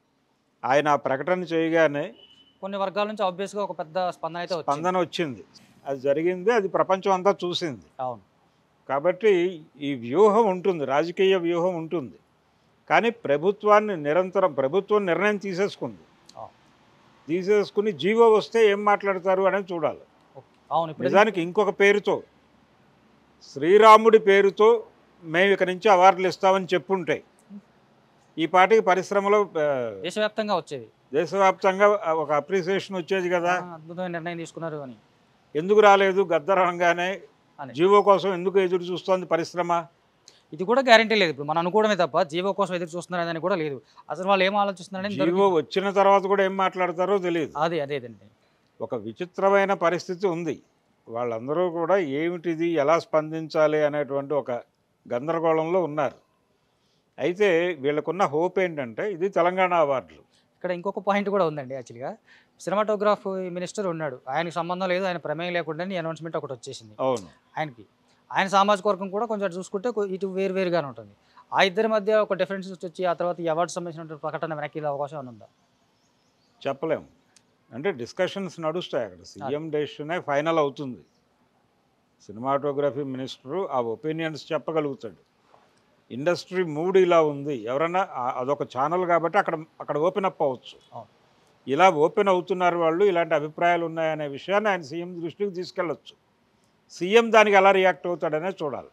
[SPEAKER 2] ఆయన ఆ ప్రకటన చేయగానే
[SPEAKER 1] కొన్ని వర్గాల నుంచి ఆబ్వియస్గా ఒక పెద్ద స్పందన అయితే వచ్చింది
[SPEAKER 2] స్పందన వచ్చింది అది జరిగింది అది ప్రపంచం అంతా చూసింది
[SPEAKER 1] అవును
[SPEAKER 2] కాబట్టి ఈ వ్యూహం ఉంటుంది రాజకీయ వ్యూహం ఉంటుంది కానీ ప్రభుత్వాన్ని నిరంతరం ప్రభుత్వం నిర్ణయం తీసేసుకుంది
[SPEAKER 1] ఆ.
[SPEAKER 2] తీసేసుకుని జీవో వస్తే ఏం మాట్లాడతారు అనేది చూడాలి
[SPEAKER 1] ఓకే అవును ఇప్పుడు
[SPEAKER 2] నిజానికి ఇంకొక పేరుతో శ్రీరాముడి పేరుతో మేము ఇక నుంచి అవార్డులు ఇస్తామని చెప్పుంటే ఈ పాటికి పరిశ్రమలో ఆ,
[SPEAKER 1] దేశవ్యాప్తంగా వచ్చేది
[SPEAKER 2] దేశవ్యాప్తంగా ఒక అప్రిసియేషన్ వచ్చేది కదా
[SPEAKER 1] ఆ, అద్భుతమైన నిర్ణయం తీసుకున్నారు అని
[SPEAKER 2] ఎందుకు రాలేదు గద్దర్ అనగానే
[SPEAKER 1] అని.
[SPEAKER 2] జీవో కోసం ఎందుకు ఎదురు చూస్తోంది పరిశ్రమ
[SPEAKER 1] ఇది కూడా గ్యారంటీ లేదు ఇప్పుడు మనం అనుకోవడమే తప్ప జీవో కోసం ఎదురు చూస్తున్నారని కూడా లేదు అసలు వాళ్ళు ఏం ఆలోచిస్తున్నారని
[SPEAKER 2] జీవో
[SPEAKER 1] ఇంతవరకు-
[SPEAKER 2] వచ్చిన తర్వాత కూడా ఏం మాట్లాడతారో తెలియదు
[SPEAKER 1] అదే అదేదండి
[SPEAKER 2] ఒక విచిత్రమైన పరిస్థితి ఉంది వాళ్ళందరూ కూడా ఏమిటిది ఎలా స్పందించాలి అనేటువంటి ఒక గందరగోళంలో ఉన్నారు అయితే వీళ్ళకున్న హోప్ ఏంటంటే ఇది తెలంగాణ అవార్డులు
[SPEAKER 1] ఇక్కడ ఇంకొక పాయింట్ కూడా ఉందండి యాక్చువల్గా సినిమాటోగ్రాఫ్ మినిస్టర్ ఉన్నాడు ఆయనకి సంబంధం లేదు ఆయన ప్రమేయం లేకుండా అనౌన్స్మెంట్ ఒకటి వచ్చేసింది
[SPEAKER 2] అవును
[SPEAKER 1] ఆయనకి ఆయన సామాజిక వర్గం కూడా కొంచెం అటు చూసుకుంటే కొ- ఇటు వేరు వేరుగానే ఉంటుంది ఆ ఇద్దరి మధ్య ఒక డిఫరెన్స్ వచ్చి ఆ తర్వాత ఈ అవార్డు సంబంధించిన ప్రకటన వెనక్కి వెళ్ళే అవకాశం ఏమైనా ఉందా
[SPEAKER 2] చెప్పలేము అంటే డిస్కషన్స్ నడుస్తాయి అక్కడ సీఎం డెసిషనే ఫైనల్ అవుతుంది సినిమాటోగ్రఫీ మినిస్టరు ఆ ఒపీనియన్స్ చెప్పగలుగుతాడు ఇండస్ట్రీ మూడ్ ఇలా ఉంది ఎవరైనా ఆ- అదొక ఛానల్ కాబట్టి అక్కడ అక్కడ ఓపెన్ అప్ అవ్వచ్చు
[SPEAKER 1] అవును.
[SPEAKER 2] ఇలా ఓపెన్ అవుతున్నారు వాళ్ళు ఇలాంటి అభిప్రాయాలు ఉన్నాయనే విషయాన్ని ఆయన సీఎం దృష్టికి తీసుకెళ్ళొచ్చు సీఎం దానికి ఎలా రియాక్ట్ అవుతాడనే చూడాలి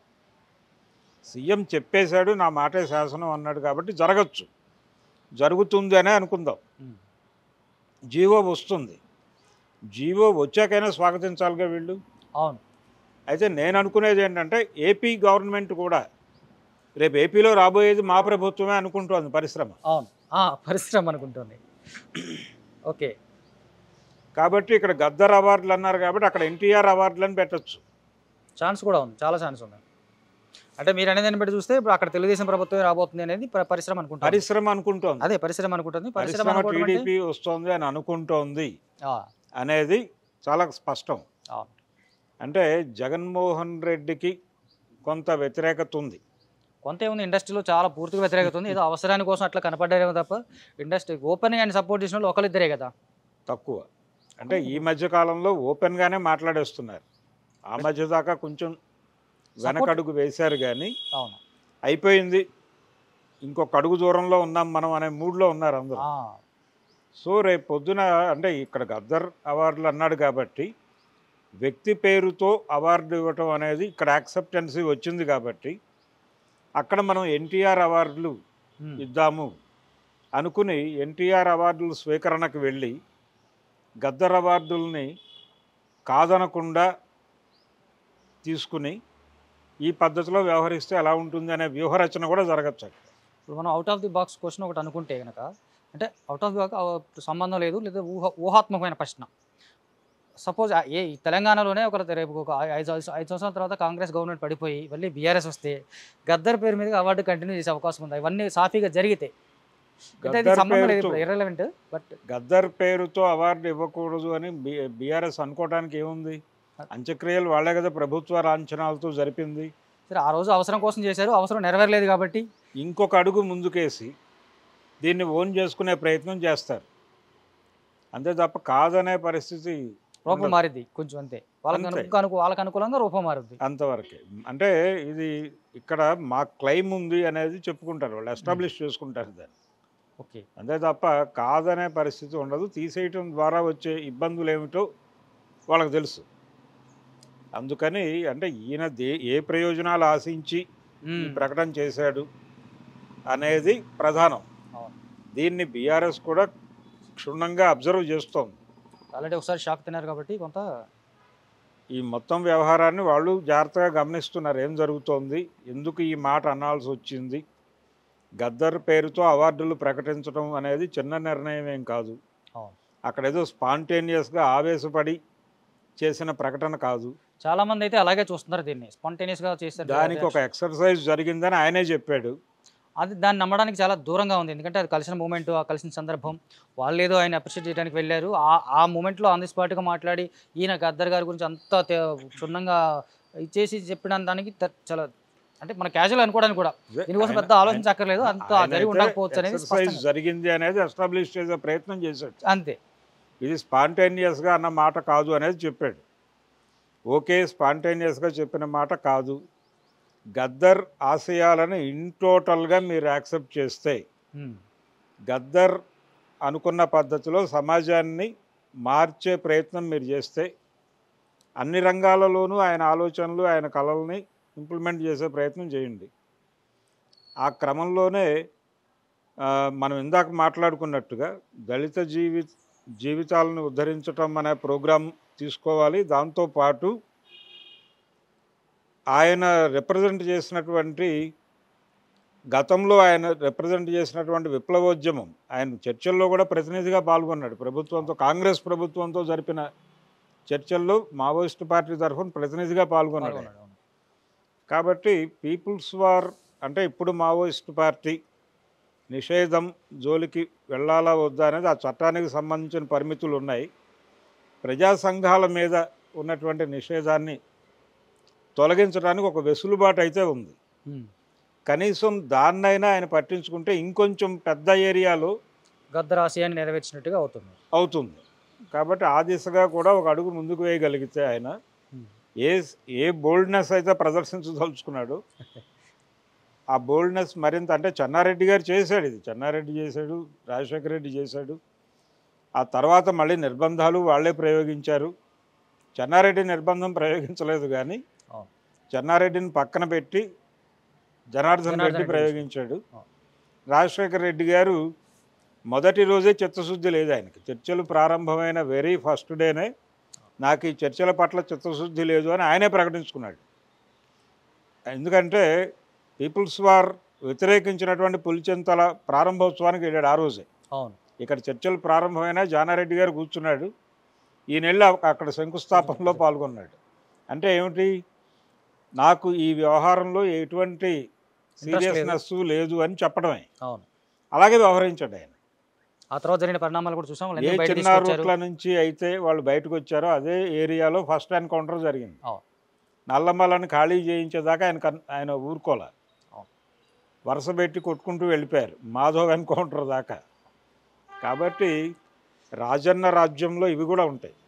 [SPEAKER 2] సీఎం చెప్పేశాడు నా మాటే శాసనం అన్నాడు కాబట్టి జరగచ్చు జరుగుతుంది అనే అనుకుందాం
[SPEAKER 1] ఉమ్.
[SPEAKER 2] జీవో వస్తుంది జీవో వచ్చాకైనా స్వాగతించాలిగా వీళ్ళు
[SPEAKER 1] అవును
[SPEAKER 2] అయితే నేను అనుకునేది ఏంటంటే ఏపీ గవర్నమెంట్ కూడా రేపు ఏపీలో రాబోయేది మా ప్రభుత్వమే అనుకుంటోంది పరిశ్రమ
[SPEAKER 1] అవును ఆ, పరిశ్రమ అనుకుంటుంది ఓకే
[SPEAKER 2] కాబట్టి ఇక్కడ గద్దర్ అవార్డులు అన్నారు కాబట్టి అక్కడ ఎన్టీఆర్ అవార్డులు అని పెట్టచ్చు
[SPEAKER 1] ఛాన్స్ కూడా ఉంది చాలా ఛాన్స్ ఉంది అంటే మీరు అనేది దాన్ని బట్టి చూస్తే ఇప్పుడు అక్కడ తెలుగుదేశం ప్రభుత్వం రాబోతుంది అనేది ప- పరిశ్రమ అనుకుంటారు
[SPEAKER 2] పరిశ్రమ అనుకుంటోంది
[SPEAKER 1] అదే పరిశ్రమ అనుకుంటుంది పరిశ్రమ
[SPEAKER 2] పరిశ్రమ
[SPEAKER 1] అనుకోవడం అంటే-
[SPEAKER 2] టీడీపీ వస్తోంది అని అనుకుంటోంది
[SPEAKER 1] ఆ,
[SPEAKER 2] అనేది చాలా స్పష్టం
[SPEAKER 1] అవును
[SPEAKER 2] అంటే జగన్మోహన్ రెడ్డికి కొంత వ్యతిరేకత ఉంది
[SPEAKER 1] కొంత ఏముంది ఇండస్ట్రీలో చాలా పూర్తిగా వ్యతిరేకత ఉంది ఏదో అవసరాని కోసం అట్లా కనపడ్డారేమో తప్ప ఇండస్ట్రీ ఓపెన్ అండ్ సపోర్ట్ చేసిన వాళ్ళు ఒకరిద్దరే కదా
[SPEAKER 2] తక్కువ అంటే ఈ మధ్య కాలంలో ఓపెన్గానే మాట్లాడేస్తున్నారు ఆ మధ్య దాకా కొంచెం వెనకడుగు వేశారు కానీ
[SPEAKER 1] అవును
[SPEAKER 2] అయిపోయింది ఇంకొక అడుగు దూరంలో ఉన్నాం మనం అనే మూడ్లో ఉన్నారు అందరూ
[SPEAKER 1] ఆ,
[SPEAKER 2] సో రేపు పొద్దున అంటే ఇక్కడ గద్దర్ అవార్డులు అన్నాడు కాబట్టి వ్యక్తి పేరుతో అవార్డు ఇవ్వటం అనేది ఇక్కడ యాక్సెప్టెన్సీ వచ్చింది కాబట్టి అక్కడ మనం ఎన్టీఆర్ అవార్డులు
[SPEAKER 1] ఉమ్,
[SPEAKER 2] ఇద్దాము అనుకుని ఎన్టీఆర్ అవార్డుల స్వీకరణకు వెళ్ళి గద్దర్ అవార్డుల్ని కాదనకుండా తీసుకుని ఈ పద్ధతిలో వ్యవహరిస్తే ఎలా ఉంటుంది అనే వ్యూహరచన కూడా జరగచ్చు అక్కడ.
[SPEAKER 1] ఇప్పుడు మనం out of the box question ఒకటి అనుకుంటే కనుక అంటే అవుట్ ఆఫ్ ది బాక్స్ సంబంధం లేదు లేదా ఊహ ఊహాత్మకమైన ప్రశ్న సపోజ్ ఏ ఈ తెలంగాణలోనే ఒక రేపు ఒక ఐ- ఐదు సంవత్సరాల- ఐదు సంవత్సరాల తర్వాత కాంగ్రెస్ గవర్నమెంట్ పడిపోయి మళ్ళీ బీఆర్ఎస్ వస్తే గద్దర్ పేరు మీద అవార్డు కంటిన్యూ చేసే అవకాశం ఉంది ఇవన్నీ సాఫీగా జరిగితే అంటే అది
[SPEAKER 2] గద్దర్
[SPEAKER 1] సంబంధం లేదు
[SPEAKER 2] పేరుతో
[SPEAKER 1] ఇప్పుడు ఇర్రెలవెంట్ బట్
[SPEAKER 2] గద్దర్ పేరుతో అవార్డు ఇవ్వకూడదు అని బీఆర్ఎస్ అనుకోవడానికి ఏముంది అంత్యక్రియలు వాళ్ళే కదా ప్రభుత్వ లాంఛనాలతో జరిపింది
[SPEAKER 1] సరే ఆ రోజు అవసరం కోసం చేశారు అవసరం నెరవేరలేదు కాబట్టి
[SPEAKER 2] ఇంకొక అడుగు ముందుకేసి దీన్ని ఓన్ చేసుకునే ప్రయత్నం చేస్తారు అంతే తప్ప కాదనే పరిస్థితి
[SPEAKER 1] రూపం
[SPEAKER 2] ఉండదు.
[SPEAKER 1] మారిద్ది కొంచెం అంతే వాళ్ళకి
[SPEAKER 2] అంతే.
[SPEAKER 1] అను- అనుకూ వాళ్ళకి అనుకూలంగా రూపం మారుద్ది
[SPEAKER 2] అంతవరకే అంటే ఇది ఇక్కడ మా క్లెయిమ్ ఉంది అనేది చెప్పుకుంటారు వాళ్ళు ఎస్టాబ్లిష్ చేసుకుంటారు దాన్ని
[SPEAKER 1] ఓకే
[SPEAKER 2] అంతే తప్ప కాదనే పరిస్థితి ఉండదు తీసేయటం ద్వారా వచ్చే ఇబ్బందులు ఏమిటో వాళ్ళకి తెలుసు అందుకని అంటే ఈయన దే ఏ ప్రయోజనాలు ఆశించి ఈ ప్రకటన చేశాడు అనేది ప్రధానం
[SPEAKER 1] అవును.
[SPEAKER 2] దీన్ని బీఆర్ఎస్ కూడా క్షుణ్ణంగా అబ్జర్వ్ చేస్తోంది
[SPEAKER 1] ఆల్రెడీ ఒకసారి షాక్ తిన్నారు కాబట్టి కొంత
[SPEAKER 2] ఈ మొత్తం వ్యవహారాన్ని వాళ్ళు జాగ్రత్తగా గమనిస్తున్నారు ఏం జరుగుతోంది ఎందుకు ఈ మాట అనాల్సి వచ్చింది గద్దర్ పేరుతో అవార్డులు ప్రకటించడం అనేది చిన్న నిర్ణయం ఏం కాదు
[SPEAKER 1] అవును.
[SPEAKER 2] అక్కడ ఏదో స్పాంటేనియస్గా ఆవేశపడి చేసిన ప్రకటన కాదు
[SPEAKER 1] చాలా మంది అయితే అలాగే చూస్తున్నారు దీన్ని స్పాంటేనియస్ గా చేస్తారు
[SPEAKER 2] దానికి ఒక ఎక్సర్సైజ్ జరిగిందని ఆయనే చెప్పాడు
[SPEAKER 1] అది దాన్ని నమ్మడానికి చాలా దూరంగా ఉంది ఎందుకంటే అది కలిసిన మూమెంట్ ఆ కలిసిన సందర్భం వాళ్ళు ఏదో ఆయన అప్రిషియేట్ చేయడానికి వెళ్ళారు ఆ ఆ మూమెంట్లో ఆన్ ది స్పాట్గా మాట్లాడి ఈయన గద్దర్ గారి గురించి అంత తే- క్షుణ్ణంగా ఇచ్చేసి చెప్పిన దానికి త- చాలా అంటే మన క్యాజువల్ అనుకోవడానికి కూడా దీనికోసం పెద్ద ఆలోచించక్కర్లేదు అంత జరిగి ఉండకపోవచ్చు అనేది
[SPEAKER 2] ఎక్సర్సైజ్
[SPEAKER 1] స్పష్టంగా.
[SPEAKER 2] జరిగింది అనేది ఎస్టాబ్లిష్ చేసే ప్రయత్నం చేశాడు
[SPEAKER 1] అంతే
[SPEAKER 2] ఇది స్పాంటేనియస్గా అన్న మాట కాదు అనేది చెప్పాడు ఓకే స్పాంటేనియస్గా చెప్పిన మాట కాదు గద్దర్ ఆశయాలను ఇన్ టోటల్గా మీరు యాక్సెప్ట్ చేస్తే
[SPEAKER 1] ఉమ్.
[SPEAKER 2] గద్దర్ అనుకున్న పద్ధతిలో సమాజాన్ని మార్చే ప్రయత్నం మీరు చేస్తే అన్ని రంగాలలోనూ ఆయన ఆలోచనలు ఆయన కళల్ని ఇంప్లిమెంట్ చేసే ప్రయత్నం చేయండి ఆ క్రమంలోనే ఆ, మనం ఇందాక మాట్లాడుకున్నట్టుగా దళిత జీవి జీవితాలను ఉద్ధరించటం అనే ప్రోగ్రాం తీసుకోవాలి దాంతోపాటు ఆయన రిప్రజెంట్ చేసినటువంటి గతంలో ఆయన రిప్రజెంట్ చేసినటువంటి విప్లవోద్యమం ఆయన చర్చల్లో కూడా ప్రతినిధిగా పాల్గొన్నాడు ప్రభుత్వంతో కాంగ్రెస్ ప్రభుత్వంతో జరిపిన చర్చల్లో మావోయిస్ట్ పార్టీ తరఫున ప్రతినిధిగా పాల్గొన్నాడు ఆయన.
[SPEAKER 1] పాల్గొన్నాడు, అవును.
[SPEAKER 2] కాబట్టి పీపుల్స్ వార్ అంటే ఇప్పుడు మావోయిస్ట్ పార్టీ నిషేధం జోలికి వెళ్ళాలా వద్దా అనేది ఆ చట్టానికి సంబంధించిన పరిమితులు ఉన్నాయి ప్రజా సంఘాల మీద ఉన్నటువంటి నిషేధాన్ని తొలగించడానికి ఒక వెసులుబాటు అయితే ఉంది
[SPEAKER 1] ఉమ్.
[SPEAKER 2] కనీసం దాన్నైనా ఆయన పట్టించుకుంటే ఇంకొంచెం పెద్ద ఏరియాలో
[SPEAKER 1] గద్దర్ ఆశయాన్ని నెరవేర్చినట్టుగా అవుతుంది
[SPEAKER 2] అవుతుంది కాబట్టి ఆ దిశగా కూడా ఒక అడుగు ముందుకు వేయగలిగితే ఆయన
[SPEAKER 1] ఉమ్.
[SPEAKER 2] ఏ ఏ బోల్డ్నెస్ అయితే ప్రదర్శించదలుచుకున్నాడు ఆ బోల్డ్నెస్ మరింత అంటే చెన్నారెడ్డి గారు చేశాడు ఇది చెన్నారెడ్డి చేశాడు రాజశేఖర రెడ్డి చేశాడు ఆ తర్వాత మళ్ళీ నిర్బంధాలు వాళ్ళే ప్రయోగించారు చెన్నారెడ్డి నిర్బంధం ప్రయోగించలేదు కానీ
[SPEAKER 1] అవును.
[SPEAKER 2] చెన్నారెడ్డిని పక్కన పెట్టి జనార్దన్
[SPEAKER 1] జనార్దన్
[SPEAKER 2] రెడ్డి
[SPEAKER 1] రెడ్డి
[SPEAKER 2] ప్రయోగించాడు
[SPEAKER 1] అవును.
[SPEAKER 2] రాజశేఖర రెడ్డి గారు మొదటి రోజే చిత్తశుద్ధి లేదు ఆయనకి చర్చలు ప్రారంభమైన వెరీ ఫస్ట్ డేనే నాకు ఈ చర్చల పట్ల చిత్తశుద్ధి లేదు అని ఆయనే ప్రకటించుకున్నాడు ఎందుకంటే పీపుల్స్ వార్ వ్యతిరేకించినటువంటి పులిచెంతల ప్రారంభోత్సవానికి వెళ్ళాడు ఆ రోజే
[SPEAKER 1] అవును
[SPEAKER 2] ఇక్కడ చర్చలు ప్రారంభమైన జానారెడ్డి గారు కూర్చున్నాడు ఈ నెల అక్కడ శంకుస్థాపనలో పాల్గొన్నాడు అంటే ఏమిటి నాకు ఈ వ్యవహారంలో ఎటువంటి సీరియస్నెస్ లేదు అని చెప్పడమే
[SPEAKER 1] అవును
[SPEAKER 2] అలాగే వ్యవహరించాడు ఆయన
[SPEAKER 1] ఆ తర్వాత జరిగిన పరిణామాలు కూడా చూసాం వాళ్ళు
[SPEAKER 2] ఏ
[SPEAKER 1] ఎందుకు బయట
[SPEAKER 2] చిన్న
[SPEAKER 1] తీసుకొచ్చారు
[SPEAKER 2] రూట్ల నుంచి అయితే వాళ్ళు బయటకు వచ్చారో అదే ఏరియాలో ఫస్ట్ ఎన్కౌంటర్ జరిగింది
[SPEAKER 1] అవును.
[SPEAKER 2] నల్లమలని ఖాళీ చేయించేదాకా ఆయన కన్- ఆయన ఊరుకోలే
[SPEAKER 1] అవును.
[SPEAKER 2] వరుస పెట్టి కొట్టుకుంటూ వెళ్ళిపోయారు మాధవ్ ఎన్కౌంటర్ దాకా కాబట్టి రాజన్న రాజ్యంలో ఇవి కూడా ఉంటాయి